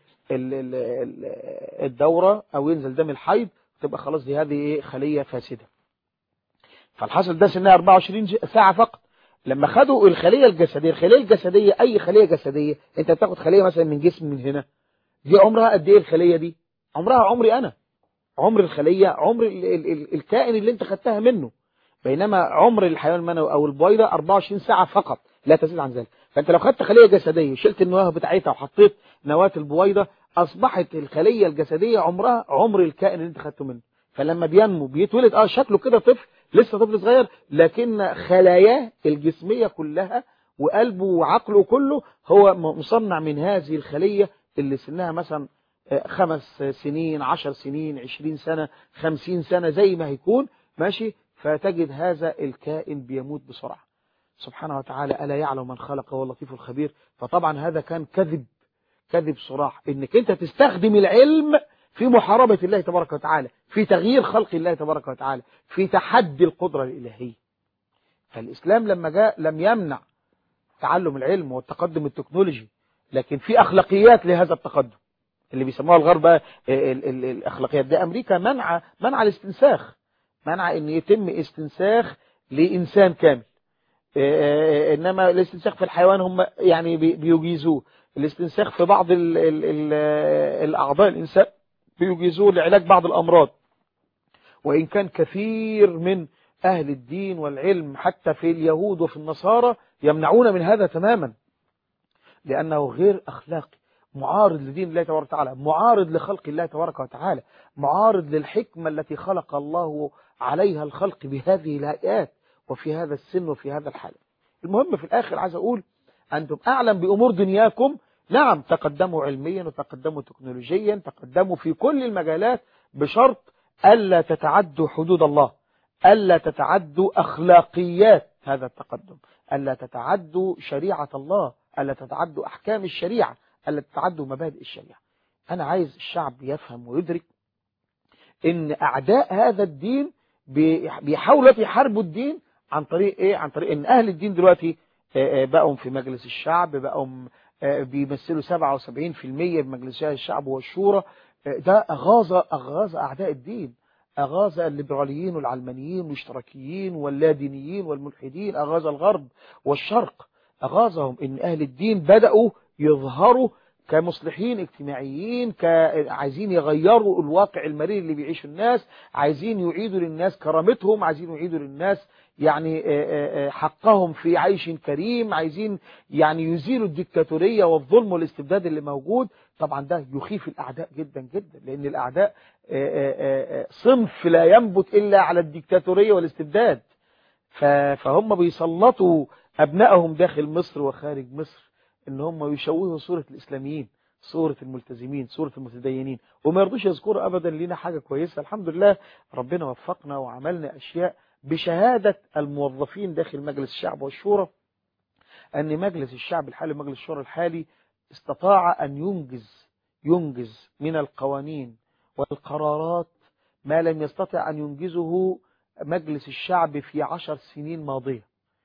الدورة أو ينزل دم الحيض تبقى خلاص دي هذه ايه خلية فاسدة فالحاصل ده سنها 24 ساعة فقط لما خدوا الخلية الجسدية الخلية الجسدية أي خلية جسدية أنت بتاخد خلية مثلا من جسم من هنا دي عمرها قد ايه الخلية دي عمرها عمري أنا عمر الخلية عمر ال ال ال الكائن اللي انت خدتها منه بينما عمر الحيوان المنوي أو البويضة 24 ساعة فقط لا تزيد عن ذلك فأنت لو خدت خلية جسدية شلت النواه بتاعتها وحطيت نواة البويضة أصبحت الخلية الجسدية عمرها عمر الكائن اللي انت خدته منه فلما بينمو بيتولد اه شكله كده طفل لسه طفل صغير لكن خلاياه الجسمية كلها وقلبه وعقله كله هو مصنع من هذه الخلية اللي سنها مثلا خمس سنين عشر سنين عشرين سنة خمسين سنة زي ما هيكون ماشي فتجد هذا الكائن بيموت بسرعة سبحانه وتعالى ألا يعلم من خلق هو اللطيف الخبير فطبعا هذا كان كذب كذب صراح انك انت تستخدم العلم في محاربة الله تبارك وتعالى في تغيير خلق الله تبارك وتعالى في تحدي القدرة الإلهية فالإسلام لما جاء لم يمنع تعلم العلم والتقدم التكنولوجي لكن في أخلاقيات لهذا التقدم اللي بيسموها الغرب بقى ال ال الأخلاقيات ده أمريكا منع منع الاستنساخ منع أن يتم استنساخ لإنسان كامل إنما الاستنساخ في الحيوان هم يعني بيجيزوه الاستنساخ في بعض ال ال ال الأعضاء الإنسان بيجيزوه لعلاج بعض الأمراض وإن كان كثير من أهل الدين والعلم حتى في اليهود وفي النصارى يمنعون من هذا تماما لأنه غير أخلاقي معارض لدين الله تبارك وتعالى معارض لخلق الله تبارك وتعالى معارض للحكمة التي خلق الله عليها الخلق بهذه الهيئات وفي هذا السن وفي هذا الحال المهم في الآخر عايز أقول أنتم أعلم بأمور دنياكم نعم تقدموا علميا وتقدموا تكنولوجيا تقدموا في كل المجالات بشرط ألا تتعدوا حدود الله ألا تتعدوا أخلاقيات هذا التقدم ألا تتعدوا شريعة الله ألا تتعدوا أحكام الشريعة ألا تتعدوا مبادئ الشريعة أنا عايز الشعب يفهم ويدرك إن أعداء هذا الدين بيحاولوا يحاربوا الدين عن طريق إيه عن طريق إن أهل الدين دلوقتي بقوا في مجلس الشعب بقوا بيمثلوا 77% بمجلس الشعب والشورى ده أغاظ أغاظ أعداء الدين أغاظ الليبراليين والعلمانيين والاشتراكيين واللادينيين والملحدين أغاظ الغرب والشرق أغاظهم إن أهل الدين بدأوا يظهروا كمصلحين اجتماعيين عايزين يغيروا الواقع المرير اللي بيعيشه الناس عايزين يعيدوا للناس كرامتهم عايزين يعيدوا للناس يعني حقهم في عيش كريم عايزين يعني يزيلوا الدكتاتورية والظلم والاستبداد اللي موجود طبعا ده يخيف الأعداء جدا جدا لأن الأعداء صنف لا ينبت إلا على الدكتاتورية والاستبداد فهم بيسلطوا أبنائهم داخل مصر وخارج مصر ان هم يشوهوا صورة الإسلاميين صورة الملتزمين صورة المتدينين وما يرضوش يذكروا أبدا لنا حاجة كويسة الحمد لله ربنا وفقنا وعملنا أشياء بشهادة الموظفين داخل مجلس الشعب والشورى أن مجلس الشعب الحالي ومجلس الشورى الحالي استطاع أن ينجز ينجز من القوانين والقرارات ما لم يستطع أن ينجزه مجلس الشعب في عشر سنين ماضية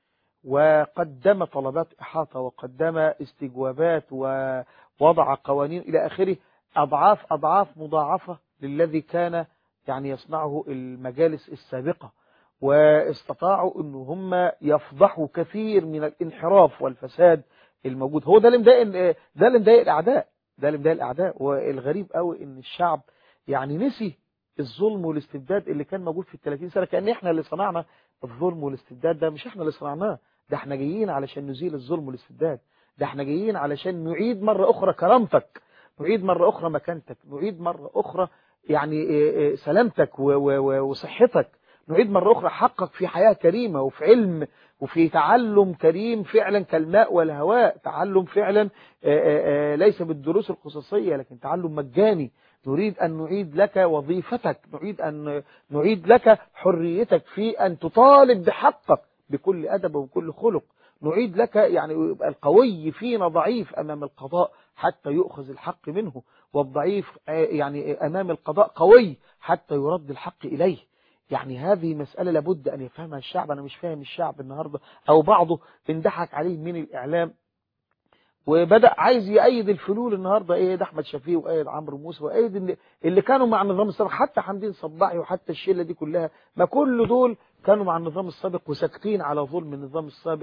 وقدم طلبات إحاطة وقدم استجوابات ووضع قوانين إلى آخره أضعاف أضعاف مضاعفة للذي كان يعني يصنعه المجالس السابقة واستطاعوا أن هم يفضحوا كثير من الانحراف والفساد الموجود هو ده اللي مضايق ده اللي مضايق الأعداء ده اللي مضايق الأعداء والغريب قوي أن الشعب يعني نسي الظلم والاستبداد اللي كان موجود في ال 30 سنة كأن احنا اللي صنعنا الظلم والاستبداد ده مش احنا اللي صنعناه ده احنا جايين علشان نزيل الظلم والاستبداد ده احنا جايين علشان نعيد مرة أخرى كرامتك نعيد مرة أخرى مكانتك نعيد مرة أخرى يعني سلامتك وصحتك نعيد مرة أخرى حقك في حياة كريمة وفي علم وفي تعلم كريم فعلا كالماء والهواء تعلم فعلا ليس بالدروس الخصوصية لكن تعلم مجاني نريد أن نعيد لك وظيفتك نريد أن نعيد لك حريتك في أن تطالب بحقك بكل أدب وبكل خلق نعيد لك يعني يبقى القوي فينا ضعيف أمام القضاء حتى يؤخذ الحق منه والضعيف يعني أمام القضاء قوي حتى يرد الحق إليه يعني هذه مسألة لابد أن يفهمها الشعب أنا مش فاهم الشعب النهاردة أو بعضه اندحك عليه من الإعلام وبدأ عايز يأيد الفلول النهاردة ايه ده احمد شفيق وأيد عمرو موسى وأيد اللي, اللي كانوا مع النظام السابق حتى حمدين صباحي وحتى الشلة دي كلها ما كل دول كانوا مع النظام السابق وساكتين على ظلم النظام السابق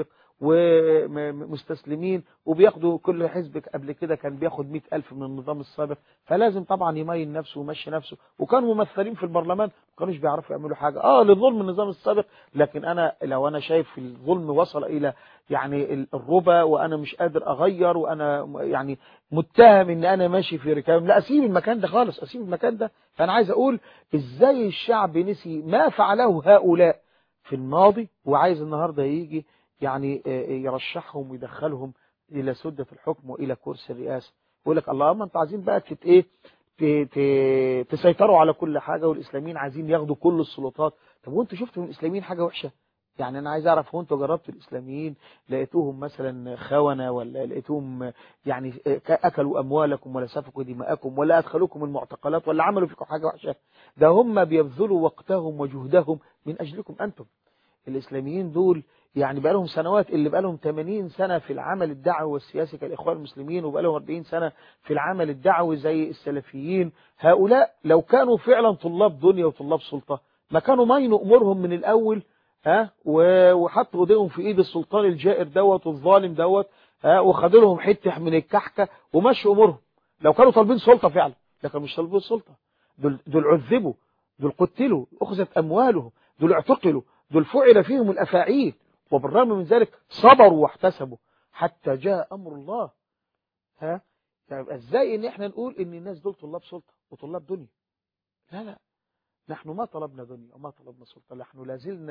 ومستسلمين وبياخدوا كل حزب قبل كده كان بياخد مئة ألف من النظام السابق فلازم طبعا يمين نفسه ويمشي نفسه وكانوا ممثلين في البرلمان ما كانوش بيعرفوا يعملوا حاجة اه لظلم النظام السابق لكن أنا لو أنا شايف الظلم وصل إلى يعني الربا وأنا مش قادر أغير وأنا يعني متهم إن أنا ماشي في ركاب لا أسيب المكان ده خالص أسيب المكان ده فأنا عايز أقول إزاي الشعب نسي ما فعله هؤلاء في الماضي وعايز النهاردة يجي يعني يرشحهم ويدخلهم إلى سدة الحكم وإلى كرسي الرئاسة يقول لك الله ما انتوا عايزين بقى تت ايه تسيطروا على كل حاجة والإسلاميين عايزين ياخدوا كل السلطات طب وانتوا شفتوا من الإسلاميين حاجة وحشة يعني أنا عايز أعرف هو انتوا جربتوا الإسلاميين لقيتوهم مثلا خونة ولا لقيتوهم يعني أكلوا أموالكم ولا سفكوا دماءكم ولا أدخلوكم المعتقلات ولا عملوا فيكم حاجة وحشة ده هم بيبذلوا وقتهم وجهدهم من أجلكم أنتم الإسلاميين دول يعني بقى لهم سنوات اللي بقى لهم 80 سنة في العمل الدعوي والسياسي كالإخوان المسلمين وبقى لهم 40 سنة في العمل الدعوي زي السلفيين هؤلاء لو كانوا فعلا طلاب دنيا وطلاب سلطة ما كانوا ماينوا أمورهم من الأول ها وحطوا ايديهم في ايد السلطان الجائر دوت والظالم دوت ها وخدوا لهم حته من الكحكه ومشوا امورهم لو كانوا طالبين سلطه فعلا لكن مش طالبين سلطه دول دول عذبوا دول قتلوا اخذت اموالهم دول اعتقلوا دول فعل فيهم الافاعيل وبالرغم من ذلك صبروا واحتسبوا حتى جاء امر الله ها يعني ازاي ان احنا نقول ان الناس دول طلاب سلطه وطلاب دنيا لا لا نحن ما طلبنا دنيا وما طلبنا سلطه نحن لازلنا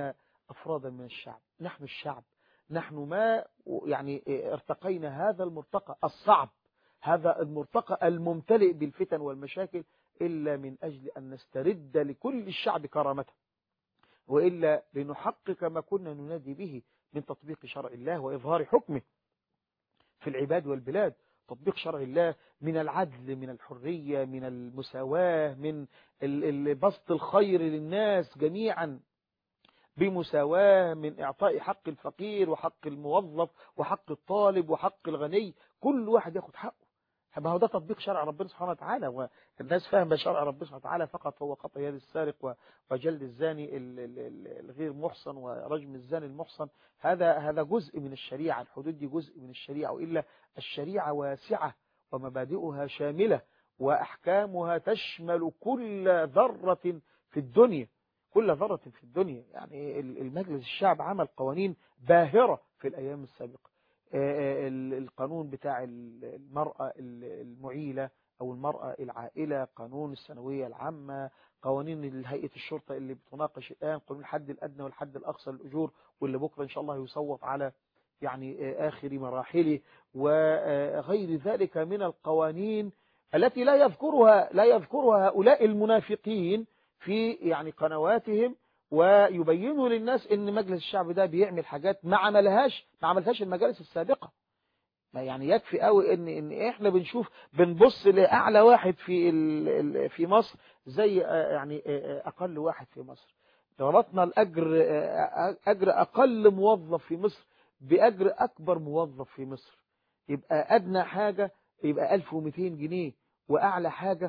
أفرادا من الشعب نحن الشعب نحن ما يعني ارتقينا هذا المرتقى الصعب هذا المرتقى الممتلئ بالفتن والمشاكل إلا من أجل أن نسترد لكل الشعب كرامته وإلا لنحقق ما كنا ننادي به من تطبيق شرع الله وإظهار حكمه في العباد والبلاد تطبيق شرع الله من العدل من الحرية من المساواة من بسط الخير للناس جميعا بمساواة من إعطاء حق الفقير وحق الموظف وحق الطالب وحق الغني كل واحد ياخد حقه ما هو ده تطبيق شرع ربنا سبحانه وتعالى والناس فاهمه شرع ربنا سبحانه وتعالى فقط هو قطع يد السارق وجلد الزاني الغير محصن ورجم الزاني المحصن هذا هذا جزء من الشريعة الحدود دي جزء من الشريعة وإلا الشريعة واسعة ومبادئها شاملة وأحكامها تشمل كل ذرة في الدنيا كل ذرة في الدنيا يعني المجلس الشعب عمل قوانين باهرة في الأيام السابقة القانون بتاع المرأة المعيلة أو المرأة العائلة قانون الثانوية العامة قوانين هيئة الشرطة اللي بتناقش الآن قانون الحد الأدنى والحد الأقصى للأجور واللي بكرة إن شاء الله يصوت على يعني آخر مراحله وغير ذلك من القوانين التي لا يذكرها لا يذكرها هؤلاء المنافقين في يعني قنواتهم ويبينوا للناس ان مجلس الشعب ده بيعمل حاجات ما عملهاش ما عملهاش المجالس السابقة ما يعني يكفي قوي ان ان احنا بنشوف بنبص لاعلى واحد في في مصر زي يعني اقل واحد في مصر ربطنا الاجر اجر اقل موظف في مصر باجر اكبر موظف في مصر يبقى ادنى حاجة يبقى 1200 جنيه واعلى حاجة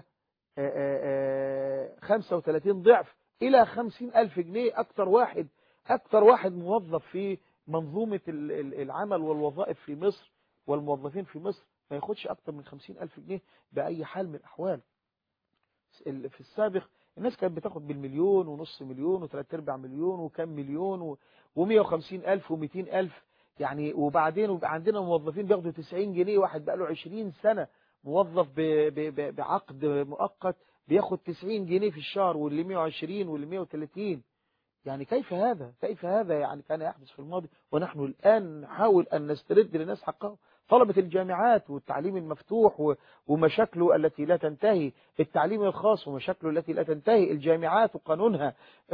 35 ضعف إلى خمسين ألف جنيه أكتر واحد أكتر واحد موظف في منظومة العمل والوظائف في مصر والموظفين في مصر ما ياخدش أكتر من خمسين ألف جنيه بأي حال من الأحوال في السابق الناس كانت بتاخد بالمليون ونص مليون وثلاث ارباع مليون وكم مليون ومية وخمسين ألف ومئتين ألف يعني وبعدين وبقى عندنا موظفين بياخدوا تسعين جنيه واحد بقى له عشرين سنة موظف بعقد مؤقت بياخد 90 جنيه في الشهر واللي 120 واللي 130 يعني كيف هذا كيف هذا يعني كان يحدث في الماضي ونحن الآن نحاول أن نسترد للناس حقهم طلبة الجامعات والتعليم المفتوح ومشاكله التي لا تنتهي التعليم الخاص ومشاكله التي لا تنتهي الجامعات وقانونها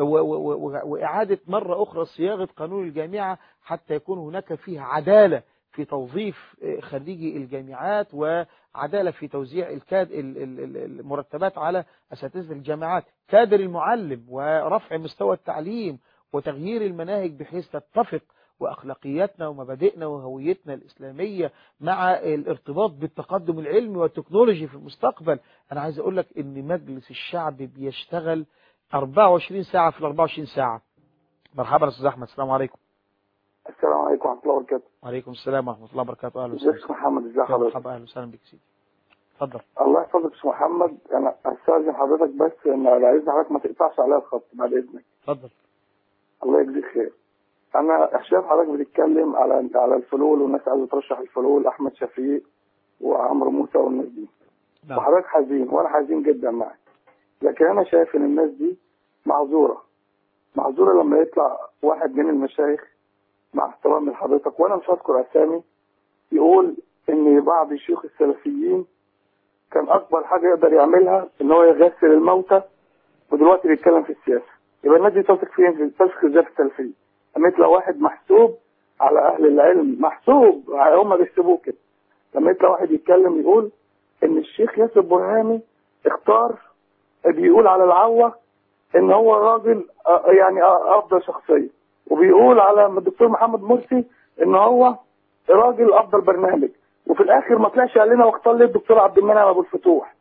وإعادة مرة أخرى صياغة قانون الجامعة حتى يكون هناك فيه عدالة في توظيف خريجي الجامعات وعدالة في توزيع الكاد المرتبات على أساتذة الجامعات كادر المعلم ورفع مستوى التعليم وتغيير المناهج بحيث تتفق وأخلاقياتنا ومبادئنا وهويتنا الإسلامية مع الارتباط بالتقدم العلمي والتكنولوجي في المستقبل أنا عايز أقول لك أن مجلس الشعب بيشتغل 24 ساعة في ال 24 ساعة مرحبا أستاذ أحمد السلام عليكم السلام عليكم ورحمة الله وبركاته وعليكم السلام ورحمة الله وبركاته أهلا ازيك يا محمد ازي حضرتك مرحبا أهلا وسهلا بك سيدي اتفضل الله يحفظك يا محمد انا استاذن حضرتك بس ان على اذن حضرتك ما تقطعش عليا الخط بعد اذنك اتفضل الله يجزيك خير انا شايف حضرتك بتتكلم على على الفلول والناس عايزه ترشح الفلول احمد شفيق وعمرو موسى والناس دي نعم. وحضرتك حزين وانا حزين جدا معك لكن انا شايف ان الناس دي معذوره معذوره لما يطلع واحد من المشايخ مع احترامي لحضرتك وانا مش هذكر اسامي يقول ان بعض الشيوخ السلفيين كان اكبر حاجه يقدر يعملها ان هو يغسل الموتى ودلوقتي بيتكلم في السياسه يبقى الناس دي تثق فين في تثق ازاي في السلفيه لما يطلع واحد محسوب على اهل العلم محسوب هم بيحسبوه كده لما يطلع واحد يتكلم يقول ان الشيخ ياسر برهامي اختار بيقول على العوة ان هو راجل آه، يعني آه، افضل شخصيه وبيقول على الدكتور محمد مرسي ان هو راجل افضل برنامج وفي الاخر ما طلعش قال لنا واختار لي الدكتور عبد المنعم ابو الفتوح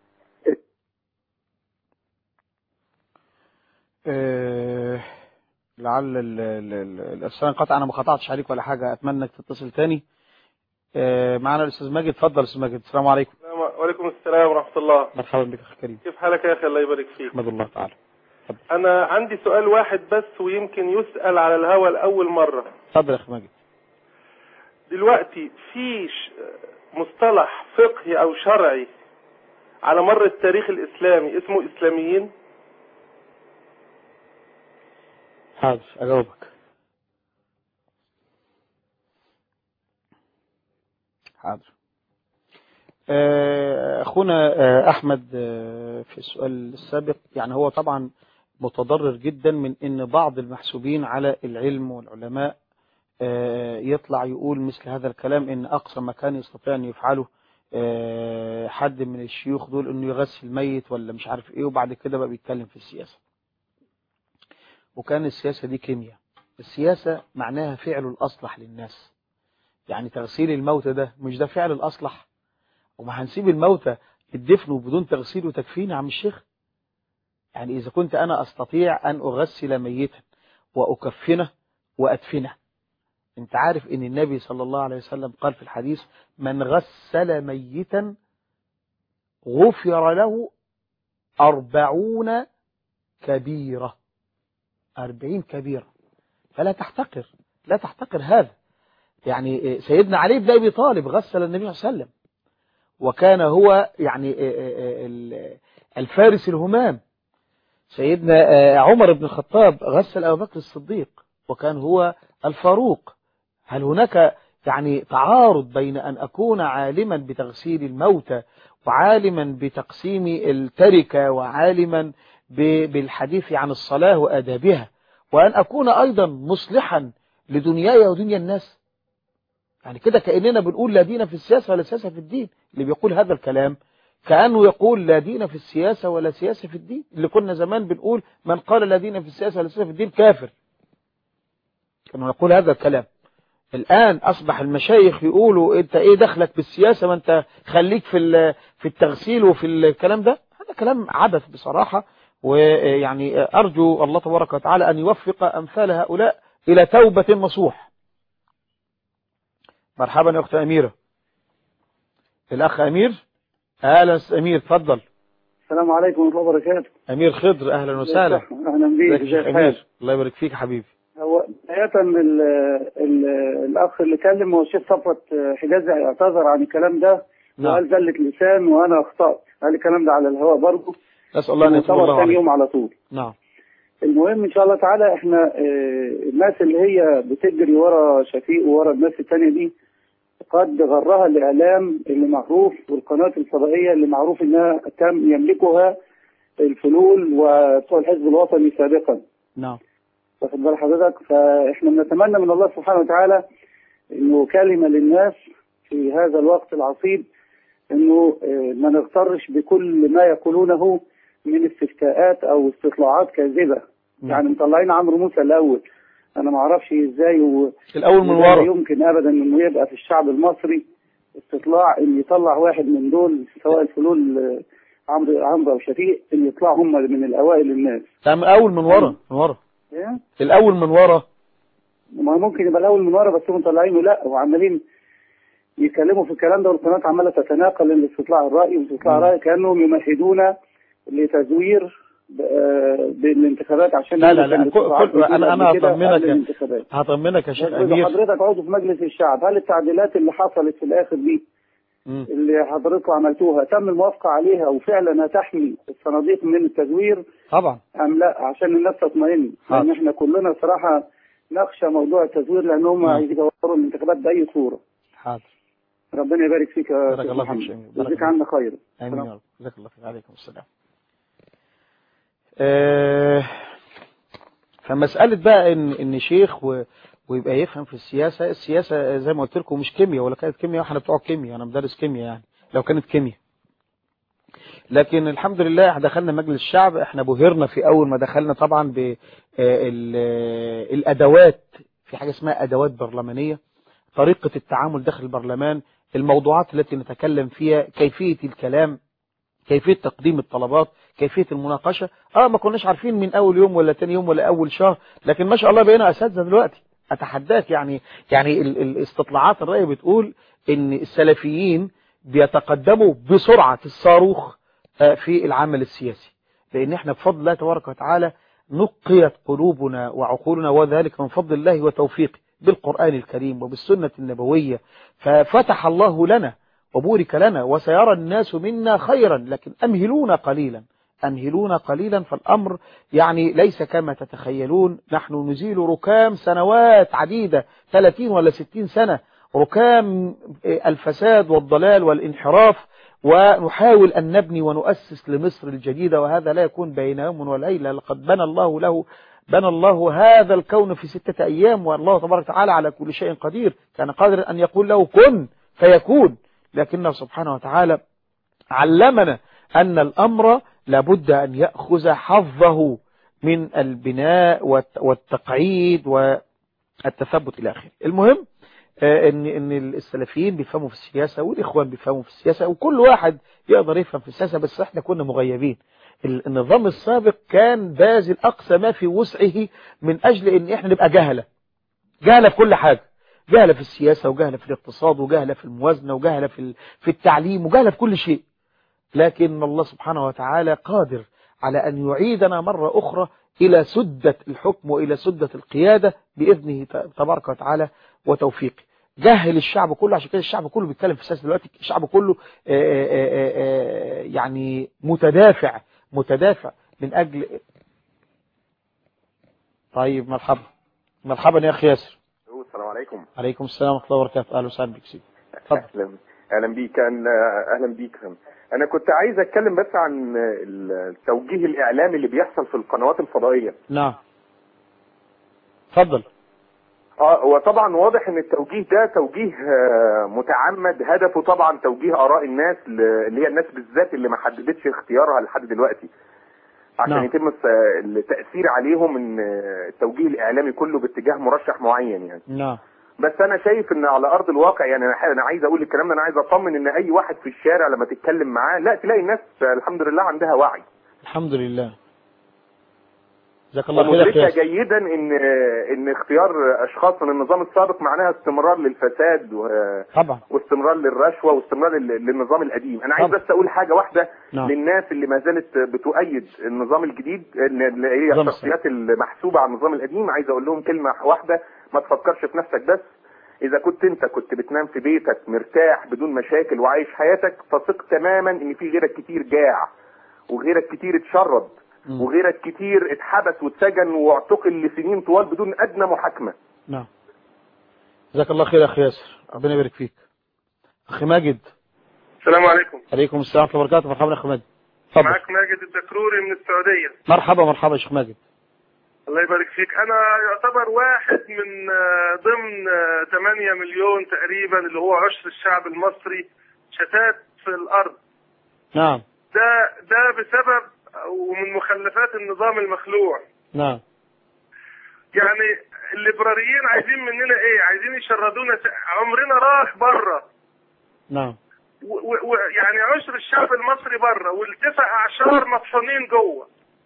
آه، لعل ال- ال- ال- الارسال انقطع انا ما قطعتش عليك ولا حاجه اتمنى انك تتصل تاني آه، معانا الاستاذ ماجد اتفضل استاذ ماجد السلام عليكم السلام وعليكم السلام ورحمة الله مرحبا بك اخي الكريم كيف حالك يا أخي الله يبارك فيك احمد الله تعالى أنا عندي سؤال واحد بس ويمكن يسأل على الهوى لأول مرة اتفضل يا اخي ماجد دلوقتي في ش- مصطلح فقهي أو شرعي على مر التاريخ الإسلامي اسمه إسلاميين حاضر اجاوبك حاضر آه، أخونا آه، أحمد آه، في السؤال السابق يعني هو طبعا متضرر جدا من أن بعض المحسوبين على العلم والعلماء آه، يطلع يقول مثل هذا الكلام أن أقصى ما كان يستطيع أن يفعله آه، حد من الشيوخ دول أنه يغسل ميت ولا مش عارف إيه وبعد كده بقى بيتكلم في السياسة وكان السياسة دي كيمياء السياسة معناها فعل الأصلح للناس يعني تغسيل الموتى ده مش ده فعل الأصلح وما هنسيب الموتى يدفنوا بدون تغسيل وتكفين يا عم الشيخ يعني إذا كنت أنا أستطيع أن أغسل ميتا وأكفنه وأدفنه أنت عارف أن النبي صلى الله عليه وسلم قال في الحديث من غسل ميتا غفر له أربعون كبيرة أربعين كبيرة فلا تحتقر لا تحتقر هذا يعني سيدنا علي بن أبي طالب غسل النبي صلى الله عليه وسلم وكان هو يعني الفارس الهمام سيدنا عمر بن الخطاب غسل أبو بكر الصديق وكان هو الفاروق هل هناك يعني تعارض بين أن أكون عالما بتغسيل الموتى وعالما بتقسيم التركة وعالما بالحديث عن الصلاة وآدابها وأن أكون أيضا مصلحا لدنياي ودنيا الناس يعني كده كأننا بنقول لا دين في السياسة ولا سياسة في الدين اللي بيقول هذا الكلام كأنه يقول لا دين في السياسة ولا سياسة في الدين اللي كنا زمان بنقول من قال لا دين في السياسة ولا سياسة في الدين كافر كانوا نقول هذا الكلام الآن أصبح المشايخ يقولوا أنت إيه دخلك بالسياسة ما أنت خليك في في التغسيل وفي الكلام ده هذا كلام عبث بصراحة ويعني أرجو الله تبارك وتعالى أن يوفق أمثال هؤلاء إلى توبة نصوح مرحبا يا أخت أميرة الأخ أمير أهلا أمير تفضل السلام عليكم ورحمة الله وبركاته أمير خضر أهلا وسهلا أهلا بيك ازيك يا أمير الله يبارك فيك حبيبي هو بداية ال- ال- الأخ اللي كلم هو الشيخ صفوت حجازي اعتذر عن الكلام ده نعم وقال زلة لسان وأنا أخطأت قال الكلام ده على الهواء برضه نسأل الله أن يتوب ومعتبر الله ثاني عليك يوم على طول نعم المهم إن شاء الله تعالى إحنا آه، الناس اللي هي بتجري ورا شفيق وورا الناس التانية دي قد غرها الإعلام اللي معروف والقناة الفضائية اللي معروف إنها كان يملكها الفلول وبتوع الحزب الوطني سابقا نعم واخد بال حضرتك فاحنا بنتمنى من الله سبحانه وتعالى انه كلمه للناس في هذا الوقت العصيب انه آه، ما نغترش بكل ما يقولونه من استفتاءات او استطلاعات كاذبه يعني مطلعين عمرو موسى الاول انا ما اعرفش ازاي و... الأول من وده لا ورا يمكن ابدا انه يبقى في الشعب المصري استطلاع ان يطلع واحد من دول سواء الفلول آه، عمرو عمرو او شفيق ان يطلعوا هم من الاوائل الناس تعمل أول من ورا من ورا إيه؟ الأول من ورا ما ممكن يبقى الاول من ورا بس هم مطلعينه لا وعمالين يتكلموا في الكلام ده والقناه عماله تتناقل الاستطلاع الراي واستطلاع الراي كانهم يمهدون لتزوير آه، بالانتخابات عشان لا، لا، يبقى لا، الاستطلاعات كل- كل- أنا- أنا قبل كده هطمنك قبل يا- الانتخابات. هطمنك يا شيخ برضه أمير حضرتك عضو في مجلس الشعب هل التعديلات اللي حصلت في الاخر دي مم. اللي حضرتك عملتوها تم الموافقه عليها وفعلا هتحمي الصناديق من التزوير طبعا ام لا عشان الناس تطمئن حاضر. لان احنا كلنا صراحه نخشى موضوع التزوير لان هم نعم. يدوروا الانتخابات باي صوره حاضر ربنا يبارك فيك يا بارك أستاذ الله فيك محمد. شيخ أمير. بارك يجزيك الله عنا خير آمين يا رب جزاك الله خير عليكم السلام آه، فمسألة بقى إن إن شيخ و- ويبقى يفهم في السياسة السياسة زي ما قلت لكم مش كيمياء ولا كانت كيمياء احنا بتوع كيمياء أنا مدرس كيمياء يعني لو كانت كيمياء لكن الحمد لله احنا دخلنا مجلس الشعب احنا بهرنا في أول ما دخلنا طبعا بالأدوات في حاجة اسمها أدوات برلمانية طريقة التعامل داخل البرلمان الموضوعات التي نتكلم فيها كيفية الكلام كيفية تقديم الطلبات كيفية المناقشة اه ما كناش عارفين من اول يوم ولا تاني يوم ولا اول شهر لكن ما شاء الله بقينا اساتذه دلوقتي اتحداك يعني يعني ال- ال- الاستطلاعات الرأي بتقول ان السلفيين بيتقدموا بسرعة الصاروخ آه، في العمل السياسي لان احنا بفضل الله تبارك وتعالى نقيت قلوبنا وعقولنا وذلك من فضل الله وتوفيقه بالقرآن الكريم وبالسنة النبوية ففتح الله لنا وبورك لنا وسيرى الناس منا خيرا لكن أمهلونا قليلا أمهلونا قليلا فالأمر يعني ليس كما تتخيلون نحن نزيل ركام سنوات عديدة 30 ولا 60 سنة ركام الفساد والضلال والانحراف ونحاول أن نبني ونؤسس لمصر الجديدة وهذا لا يكون بين يوم وليلة لقد بنى الله له بنى الله هذا الكون في ستة أيام والله تبارك وتعالى على كل شيء قدير كان قادر أن يقول له كن فيكون لكنه سبحانه وتعالى علمنا أن الأمر لابد أن يأخذ حظه من البناء والتقعيد والتثبت إلى آخره المهم ان ان السلفيين بيفهموا في السياسه والاخوان بيفهموا في السياسه وكل واحد يقدر يفهم في السياسه بس احنا كنا مغيبين النظام السابق كان باذل اقصى ما في وسعه من اجل ان احنا نبقى جهله جهله في كل حاجه جهله في السياسه وجهله في الاقتصاد وجهله في الموازنه وجهله في في التعليم وجهله في كل شيء لكن الله سبحانه وتعالى قادر على ان يعيدنا مره اخرى الى سده الحكم والى سده القياده باذنه تبارك وتعالى وتوفيقه جهل الشعب كله عشان كده الشعب كله بيتكلم في السياسه دلوقتي الشعب كله آآ آآ يعني متدافع متدافع من اجل طيب مرحبا مرحبا يا اخي ياسر السلام عليكم عليكم السلام ورحمه الله وبركاته اهلا وسهلا بك سيدي اتفضل اهلا اهلا بيك أنا- اهلا بيك انا كنت عايز اتكلم بس عن التوجيه الاعلامي اللي بيحصل في القنوات الفضائيه نعم اتفضل اه هو طبعا واضح ان التوجيه ده توجيه آه، متعمد هدفه طبعا توجيه اراء الناس ل- اللي هي الناس بالذات اللي ما حددتش اختيارها لحد دلوقتي عشان نعم. يتم الس- التاثير عليهم ان آه، التوجيه الاعلامي كله باتجاه مرشح معين يعني نعم بس انا شايف ان على ارض الواقع يعني انا ح- انا عايز اقول الكلام ده انا عايز اطمن ان اي واحد في الشارع لما تتكلم معاه لا تلاقي الناس آه، الحمد لله عندها وعي الحمد لله جزاك الله خير يا اخي ومدركه ياسر جيدا ان ان اختيار اشخاص من النظام السابق معناها استمرار للفساد و... طبعا واستمرار للرشوه واستمرار لل- للنظام القديم انا عايز طبعا. بس اقول حاجه واحده نعم. للناس اللي ما زالت بتؤيد النظام الجديد اللي اللي هي نظام الشخصيات المحسوبه على النظام القديم عايز اقول لهم كلمه واحده ما تفكرش في نفسك بس اذا كنت انت كنت بتنام في بيتك مرتاح بدون مشاكل وعايش حياتك فثق تماما ان في غيرك كتير جاع وغيرك كتير اتشرد مم. وغيرك كتير اتحبس واتسجن واعتقل لسنين طوال بدون ادنى محاكمه نعم جزاك الله خير يا اخي ياسر ربنا يبارك فيك اخي ماجد السلام عليكم عليكم السلام ورحمه الله وبركاته مرحبا يا اخي ماجد اتفضل معك ماجد الدكروري من السعودية مرحبا مرحبا يا شيخ ماجد الله يبارك فيك انا يعتبر واحد من آه، ضمن آه، 8 مليون تقريبا اللي هو عشر الشعب المصري شتات في الارض نعم ده ده بسبب ومن مخلفات النظام المخلوع نعم يعني الليبراليين عايزين مننا ايه عايزين يشردونا س- عمرنا راح بره نعم ويعني عشر الشعب المصري بره والتسع اعشار مطحونين جوه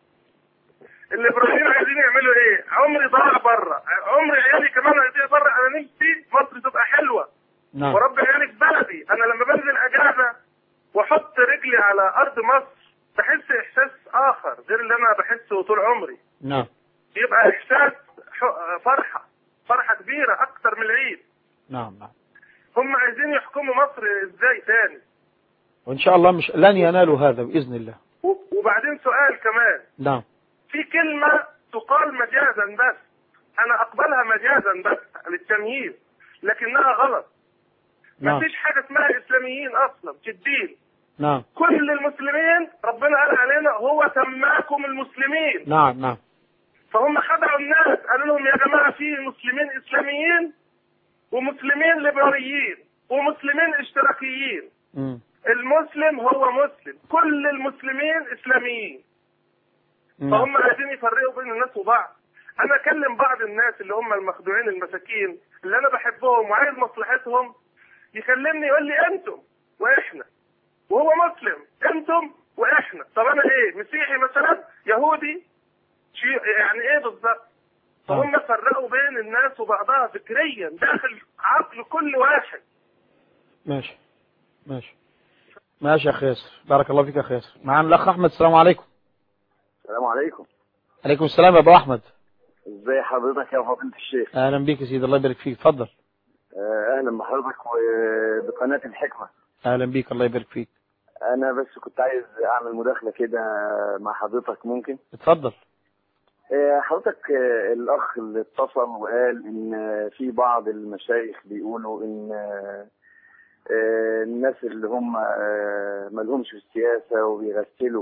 الليبراليين عايزين يعملوا ايه عمري ضاع بره عمري عيالي كمان عايزين بره انا نفسي مصر تبقى حلوه نعم ورب عيالي في بلدي انا لما بنزل اجازه واحط رجلي على ارض مصر بحس احساس اخر غير اللي انا بحسه طول عمري نعم يبقى احساس ح- فرحه فرحه كبيره اكتر من العيد نعم نعم هم عايزين يحكموا مصر ازاي تاني وان شاء الله مش لن ينالوا هذا باذن الله و- وبعدين سؤال كمان نعم في كلمة تقال مجازا بس أنا أقبلها مجازا بس للتمييز لكنها غلط ما نعم فيش حاجة اسمها إسلاميين أصلا في الدين نعم كل المسلمين ربنا قال علينا هو سماكم المسلمين نعم نعم فهم خدعوا الناس قالوا لهم يا جماعة في مسلمين إسلاميين ومسلمين ليبراليين ومسلمين اشتراكيين مم. المسلم هو مسلم كل المسلمين إسلاميين نعم فهم عايزين يفرقوا بين الناس وبعض انا اكلم بعض الناس اللي هم المخدوعين المساكين اللي انا بحبهم وعايز مصلحتهم يكلمني يقول لي انتم واحنا وهو مسلم انتم واحنا طب انا ايه مسيحي مثلا يهودي شيء يعني ايه بالظبط فهم فرقوا بين الناس وبعضها فكريا داخل عقل كل واحد ماشي ماشي ماشي يا اخي ياسر بارك الله فيك يا اخي ياسر معانا الاخ احمد السلام عليكم السلام عليكم عليكم السلام يا ابو احمد ازي حضرتك يا فضيلة الشيخ اهلا بيك يا سيدي الله يبارك فيك اتفضل آه، اهلا بحضرتك وبقناة الحكمة اهلا بيك الله يبارك فيك انا بس كنت عايز اعمل مداخلة كده مع حضرتك ممكن اتفضل آه، حضرتك آه، الأخ اللي اتصل وقال إن آه، في بعض المشايخ بيقولوا إن آه، آه، الناس اللي هم آه، مالهمش في السياسة وبيغسلوا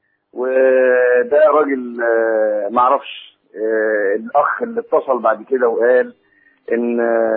وده راجل آه، معرفش آه، الأخ اللي اتصل بعد كده وقال إن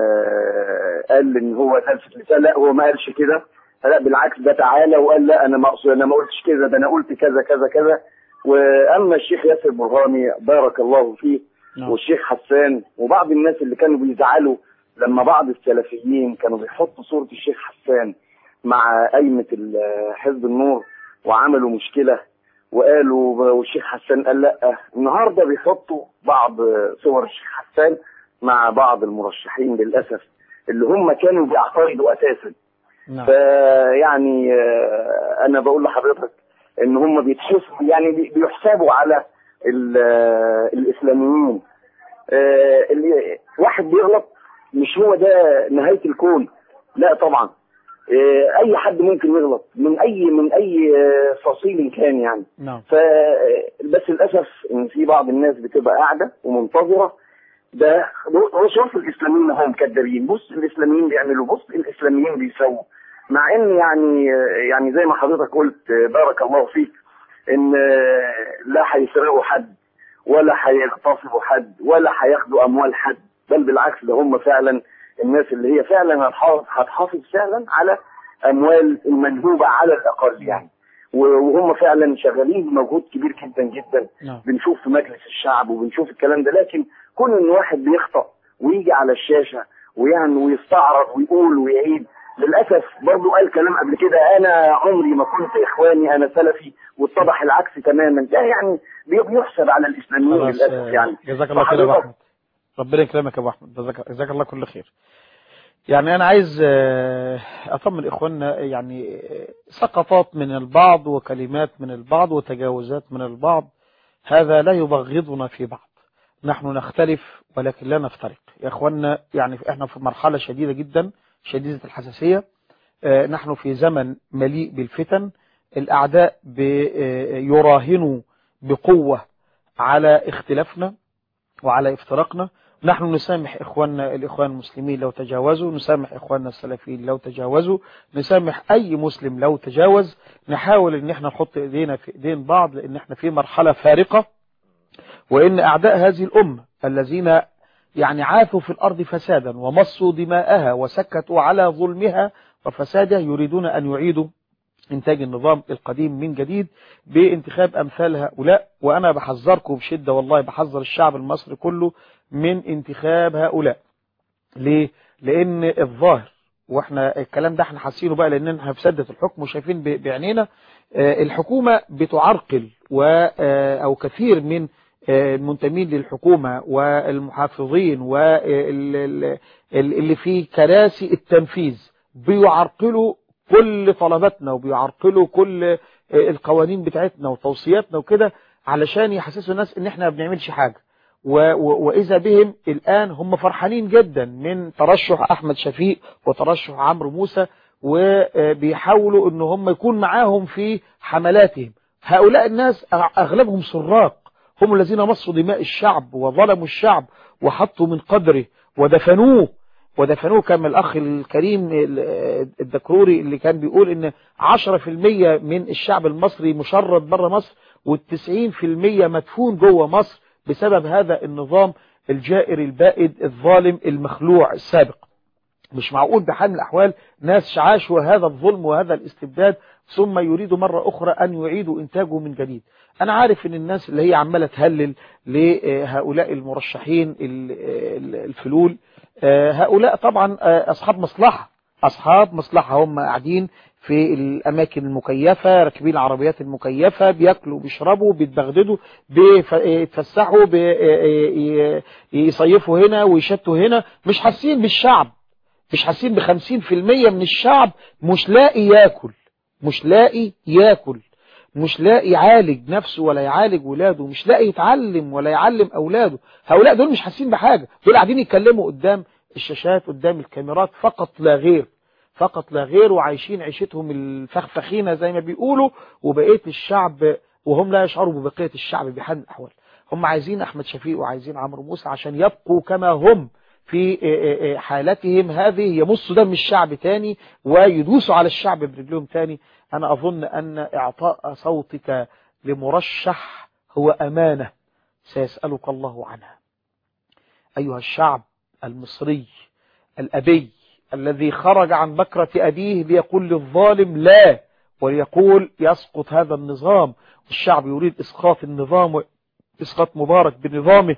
آه، قال إن هو تلفت لسان لا هو ما قالش كده لا بالعكس ده تعالى وقال لا أنا ما أقصد أنا ما قلتش كذا ده أنا قلت كذا كذا كذا واما الشيخ ياسر برهامي بارك الله فيه نعم. والشيخ حسان وبعض الناس اللي كانوا بيزعلوا لما بعض السلفيين كانوا بيحطوا صورة الشيخ حسان مع أئمة ال- حزب النور وعملوا مشكلة وقالوا والشيخ حسان قال لا النهارده بيحطوا بعض صور الشيخ حسان مع بعض المرشحين للأسف اللي هم كانوا بيعترضوا أساسا نعم فيعني آه، انا بقول لحضرتك ان هم بيتحسبوا يعني بي- بيحسبوا على ال- آه، الاسلاميين آه، اللي واحد بيغلط مش هو ده نهايه الكون لا طبعا آه، اي حد ممكن يغلط من اي من اي آه، فصيل كان يعني نعم ف بس للاسف ان في بعض الناس بتبقى قاعده ومنتظره ده هو شوف الاسلاميين هم كدابين بص الاسلاميين بيعملوا بص الاسلاميين بيسووا مع ان يعني يعني زي ما حضرتك قلت بارك الله فيك ان لا هيسرقوا حد ولا هيغتصبوا حد ولا هياخدوا اموال حد بل بالعكس ده هم فعلا الناس اللي هي فعلا هتحافظ هتحافظ فعلا على اموال المنهوبه على الاقل يعني وهم فعلا شغالين بمجهود كبير جدا جدا نعم بنشوف في مجلس الشعب وبنشوف الكلام ده لكن كون ان واحد بيخطأ ويجي على الشاشة ويعني ويستعرض ويقول ويعيد للأسف برضو قال كلام قبل كده أنا عمري ما كنت إخواني أنا سلفي واتضح العكس تماما ده يعني بي- بيحسب على الإسلاميين خلاص للأسف آه، يعني جزاك الله خير يا ابو فحضرتك- احمد ربنا يكرمك يا ابو احمد جزاك جزاك الله كل خير يعني انا عايز آه، اطمن اخواننا يعني آه، سقطات من البعض وكلمات من البعض وتجاوزات من البعض هذا لا يبغضنا في بعض نحن نختلف ولكن لا نفترق يا اخواننا يعني احنا في مرحلة شديدة جدا شديدة الحساسية آه، نحن في زمن مليء بالفتن الأعداء ب- آه، يراهنوا بقوة على اختلافنا وعلى افتراقنا نحن نسامح إخواننا الإخوان المسلمين لو تجاوزوا نسامح إخواننا السلفيين لو تجاوزوا نسامح أي مسلم لو تجاوز نحاول إن احنا نحط إيدينا في إيدين بعض لأن احنا في مرحلة فارقة وإن أعداء هذه الأمة الذين يعني عاثوا في الأرض فسادا ومصوا دماءها وسكتوا على ظلمها وفسادها يريدون أن يعيدوا إنتاج النظام القديم من جديد بانتخاب أمثال هؤلاء وأنا بحذركم بشدة والله بحذر الشعب المصري كله من انتخاب هؤلاء ليه؟ لأن الظاهر واحنا الكلام ده احنا حاسينه بقى لان احنا في سدة الحكم وشايفين ب- بعينينا آه، الحكومة بتعرقل و آه، او كثير من آه، المنتمين للحكومة والمحافظين واللي في كراسي التنفيذ بيعرقلوا كل طلباتنا وبيعرقلوا كل آه، القوانين بتاعتنا وتوصياتنا وكده علشان يحسسوا الناس ان احنا ما بنعملش حاجة و- و- وإذا بهم الآن هم فرحانين جدا من ترشح أحمد شفيق وترشح عمرو موسى وبيحاولوا ان هم يكون معاهم في حملاتهم هؤلاء الناس أغ- أغلبهم سراق هم الذين مصوا دماء الشعب وظلموا الشعب وحطوا من قدره ودفنوه ودفنوه كما الأخ الكريم ال- الدكروري اللي كان بيقول ان 10% من الشعب المصري مشرد بره مصر والتسعين في المية مدفون جوه مصر بسبب هذا النظام الجائر البائد الظالم المخلوع السابق مش معقول بحال من الأحوال ناس عاشوا هذا الظلم وهذا الاستبداد ثم يريدوا مرة أخرى أن يعيدوا إنتاجه من جديد أنا عارف أن الناس اللي هي عمالة تهلل لهؤلاء المرشحين ال- ال- الفلول آه، هؤلاء طبعا آه، أصحاب مصلحة أصحاب مصلحة هم قاعدين في الأماكن المكيفة راكبين العربيات المكيفة بياكلوا بيشربوا بيتبغددوا بيتفسحوا بي- يصيفوا هنا ويشتوا هنا مش حاسين بالشعب مش حاسين بخمسين في المية من الشعب مش لاقي ياكل مش لاقي ياكل مش لاقي يعالج نفسه ولا يعالج ولاده مش لاقي يتعلم ولا يعلم أولاده هؤلاء دول مش حاسين بحاجة دول قاعدين يتكلموا قدام الشاشات قدام الكاميرات فقط لا غير فقط لا غير وعايشين عيشتهم الفخفخينة زي ما بيقولوا وبقية الشعب وهم لا يشعروا ببقية الشعب بحال من الأحوال هم عايزين أحمد شفيق وعايزين عمرو موسى عشان يبقوا كما هم في حالتهم هذه يمصوا دم الشعب تاني ويدوسوا على الشعب برجلهم تاني أنا أظن أن إعطاء صوتك لمرشح هو أمانة سيسألك الله عنها أيها الشعب المصري الأبي الذي خرج عن بكرة أبيه ليقول للظالم لا وليقول يسقط هذا النظام والشعب يريد إسقاط النظام إسقاط مبارك بنظامه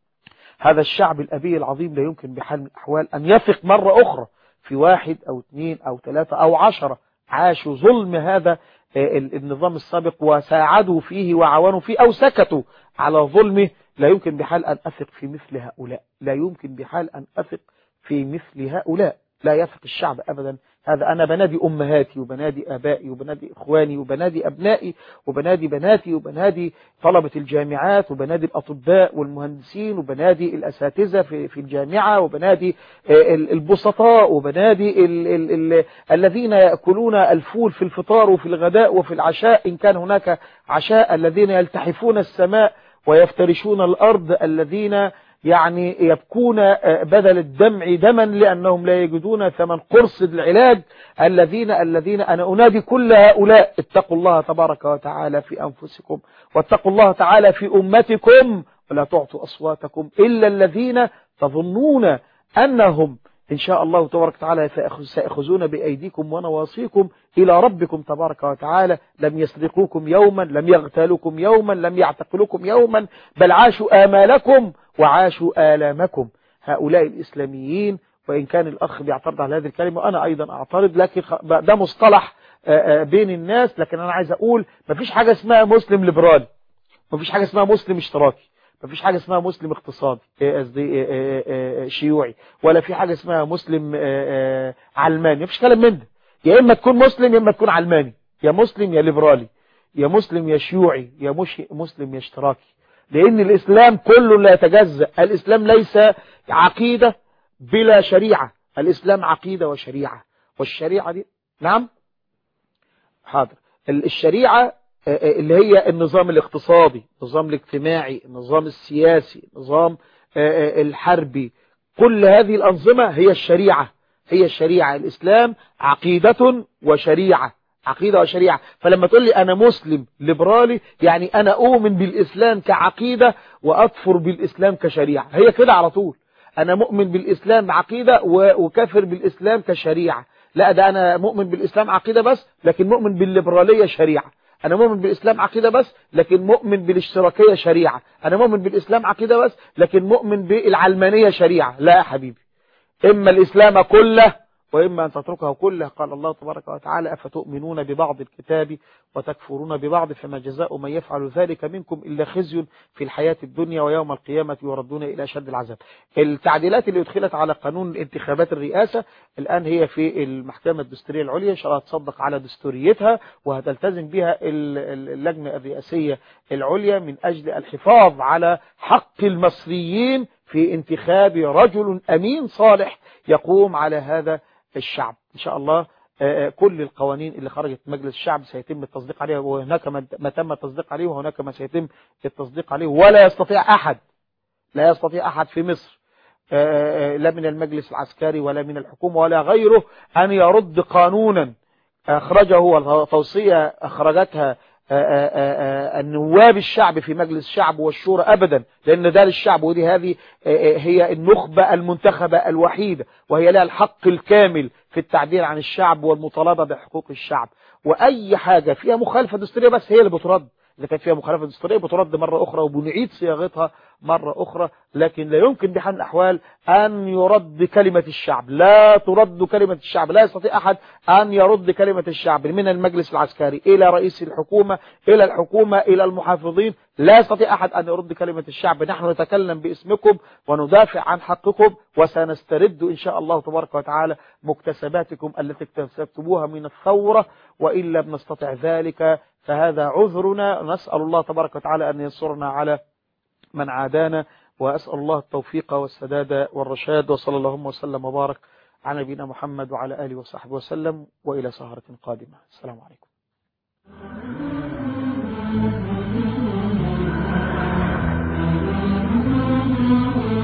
هذا الشعب الأبي العظيم لا يمكن بحال من الأحوال أن يثق مرة أخرى في واحد أو اثنين أو ثلاثة أو عشرة عاشوا ظلم هذا النظام السابق وساعدوا فيه وعاونوا فيه أو سكتوا على ظلمه لا يمكن بحال أن أثق في مثل هؤلاء لا يمكن بحال أن أثق في مثل هؤلاء لا يثق الشعب أبدا هذا أنا بنادي أمهاتي وبنادي أبائي وبنادي إخواني وبنادي أبنائي وبنادي بناتي وبنادي طلبة الجامعات وبنادي الأطباء والمهندسين وبنادي الأساتذة في, في الجامعة وبنادي البسطاء وبنادي ال ال ال الذين يأكلون الفول في الفطار وفي الغداء وفي العشاء إن كان هناك عشاء الذين يلتحفون السماء ويفترشون الأرض الذين يعني يبكون بدل الدمع دما لأنهم لا يجدون ثمن قرص العلاج الذين الذين أنا أنادي كل هؤلاء اتقوا الله تبارك وتعالى في أنفسكم واتقوا الله تعالى في أمتكم ولا تعطوا أصواتكم إلا الذين تظنون أنهم إن شاء الله تبارك وتعالى سيأخذون بأيديكم ونواصيكم إلى ربكم تبارك وتعالى لم يسرقوكم يوما لم يغتالوكم يوما لم يعتقلوكم يوما بل عاشوا آمالكم وعاشوا آلامكم هؤلاء الإسلاميين وإن كان الأخ بيعترض على هذه الكلمة وأنا أيضا أعترض لكن ده مصطلح بين الناس لكن أنا عايز أقول مفيش حاجة اسمها مسلم ليبرالي مفيش حاجة اسمها مسلم اشتراكي مفيش حاجة اسمها مسلم اقتصادي قصدي شيوعي ولا في حاجة اسمها مسلم علماني مفيش كلام من ده يا إما تكون مسلم يا إما تكون علماني يا مسلم يا ليبرالي يا مسلم يا شيوعي يا مش مسلم يا اشتراكي لأن الإسلام كله لا يتجزأ الإسلام ليس عقيدة بلا شريعة الإسلام عقيدة وشريعة والشريعة دي نعم حاضر الشريعة اللي هي النظام الاقتصادي النظام الاجتماعي النظام السياسي النظام الحربي كل هذه الأنظمة هي الشريعة هي الشريعة الإسلام عقيدة وشريعة عقيدة وشريعة فلما تقول لي أنا مسلم ليبرالي يعني أنا أؤمن بالإسلام كعقيدة وأكفر بالإسلام كشريعة هي كده على طول أنا مؤمن بالإسلام عقيدة وكافر بالإسلام كشريعة لا ده أنا مؤمن بالإسلام عقيدة بس لكن مؤمن بالليبرالية شريعة أنا مؤمن بالإسلام عقيدة بس لكن مؤمن بالاشتراكية شريعة أنا مؤمن بالإسلام عقيدة بس لكن مؤمن بالعلمانية شريعة لا يا حبيبي إما الإسلام كله وإما أن تتركه كله قال الله تبارك وتعالى أفتؤمنون ببعض الكتاب وتكفرون ببعض فما جزاء من يفعل ذلك منكم إلا خزي في الحياة الدنيا ويوم القيامة يردون إلى شد العذاب التعديلات اللي ادخلت على قانون انتخابات الرئاسة الآن هي في المحكمة الدستورية العليا إن شاء الله تصدق على دستوريتها وهتلتزم بها اللجنة الرئاسية العليا من أجل الحفاظ على حق المصريين في انتخاب رجل أمين صالح يقوم على هذا الشعب إن شاء الله كل القوانين اللي خرجت مجلس الشعب سيتم التصديق عليها وهناك ما تم التصديق عليه وهناك ما سيتم التصديق عليه ولا يستطيع أحد لا يستطيع أحد في مصر لا من المجلس العسكري ولا من الحكومة ولا غيره أن يرد قانونا أخرجه والتوصية أخرجتها النواب الشعب في مجلس الشعب والشورى أبدا لأن ده للشعب ودي هذه هي النخبة المنتخبة الوحيدة وهي لها الحق الكامل في التعبير عن الشعب والمطالبة بحقوق الشعب وأي حاجة فيها مخالفة دستورية بس هي اللي بترد إذا كانت فيها مخالفة دستورية بترد مرة أخرى وبنعيد صياغتها مرة أخرى لكن لا يمكن بحال الأحوال أن يرد كلمة الشعب لا ترد كلمة الشعب لا يستطيع أحد أن يرد كلمة الشعب من المجلس العسكري إلى رئيس الحكومة إلى الحكومة إلى المحافظين لا يستطيع أحد أن يرد كلمة الشعب نحن نتكلم باسمكم وندافع عن حقكم وسنسترد إن شاء الله تبارك وتعالى مكتسباتكم التي اكتسبتموها من الثورة وإن لم نستطع ذلك فهذا عذرنا نسأل الله تبارك وتعالى أن ينصرنا على من عادانا وأسأل الله التوفيق والسداد والرشاد وصلى اللهم وسلم وبارك على نبينا محمد وعلى آله وصحبه وسلم وإلى سهرة قادمة السلام عليكم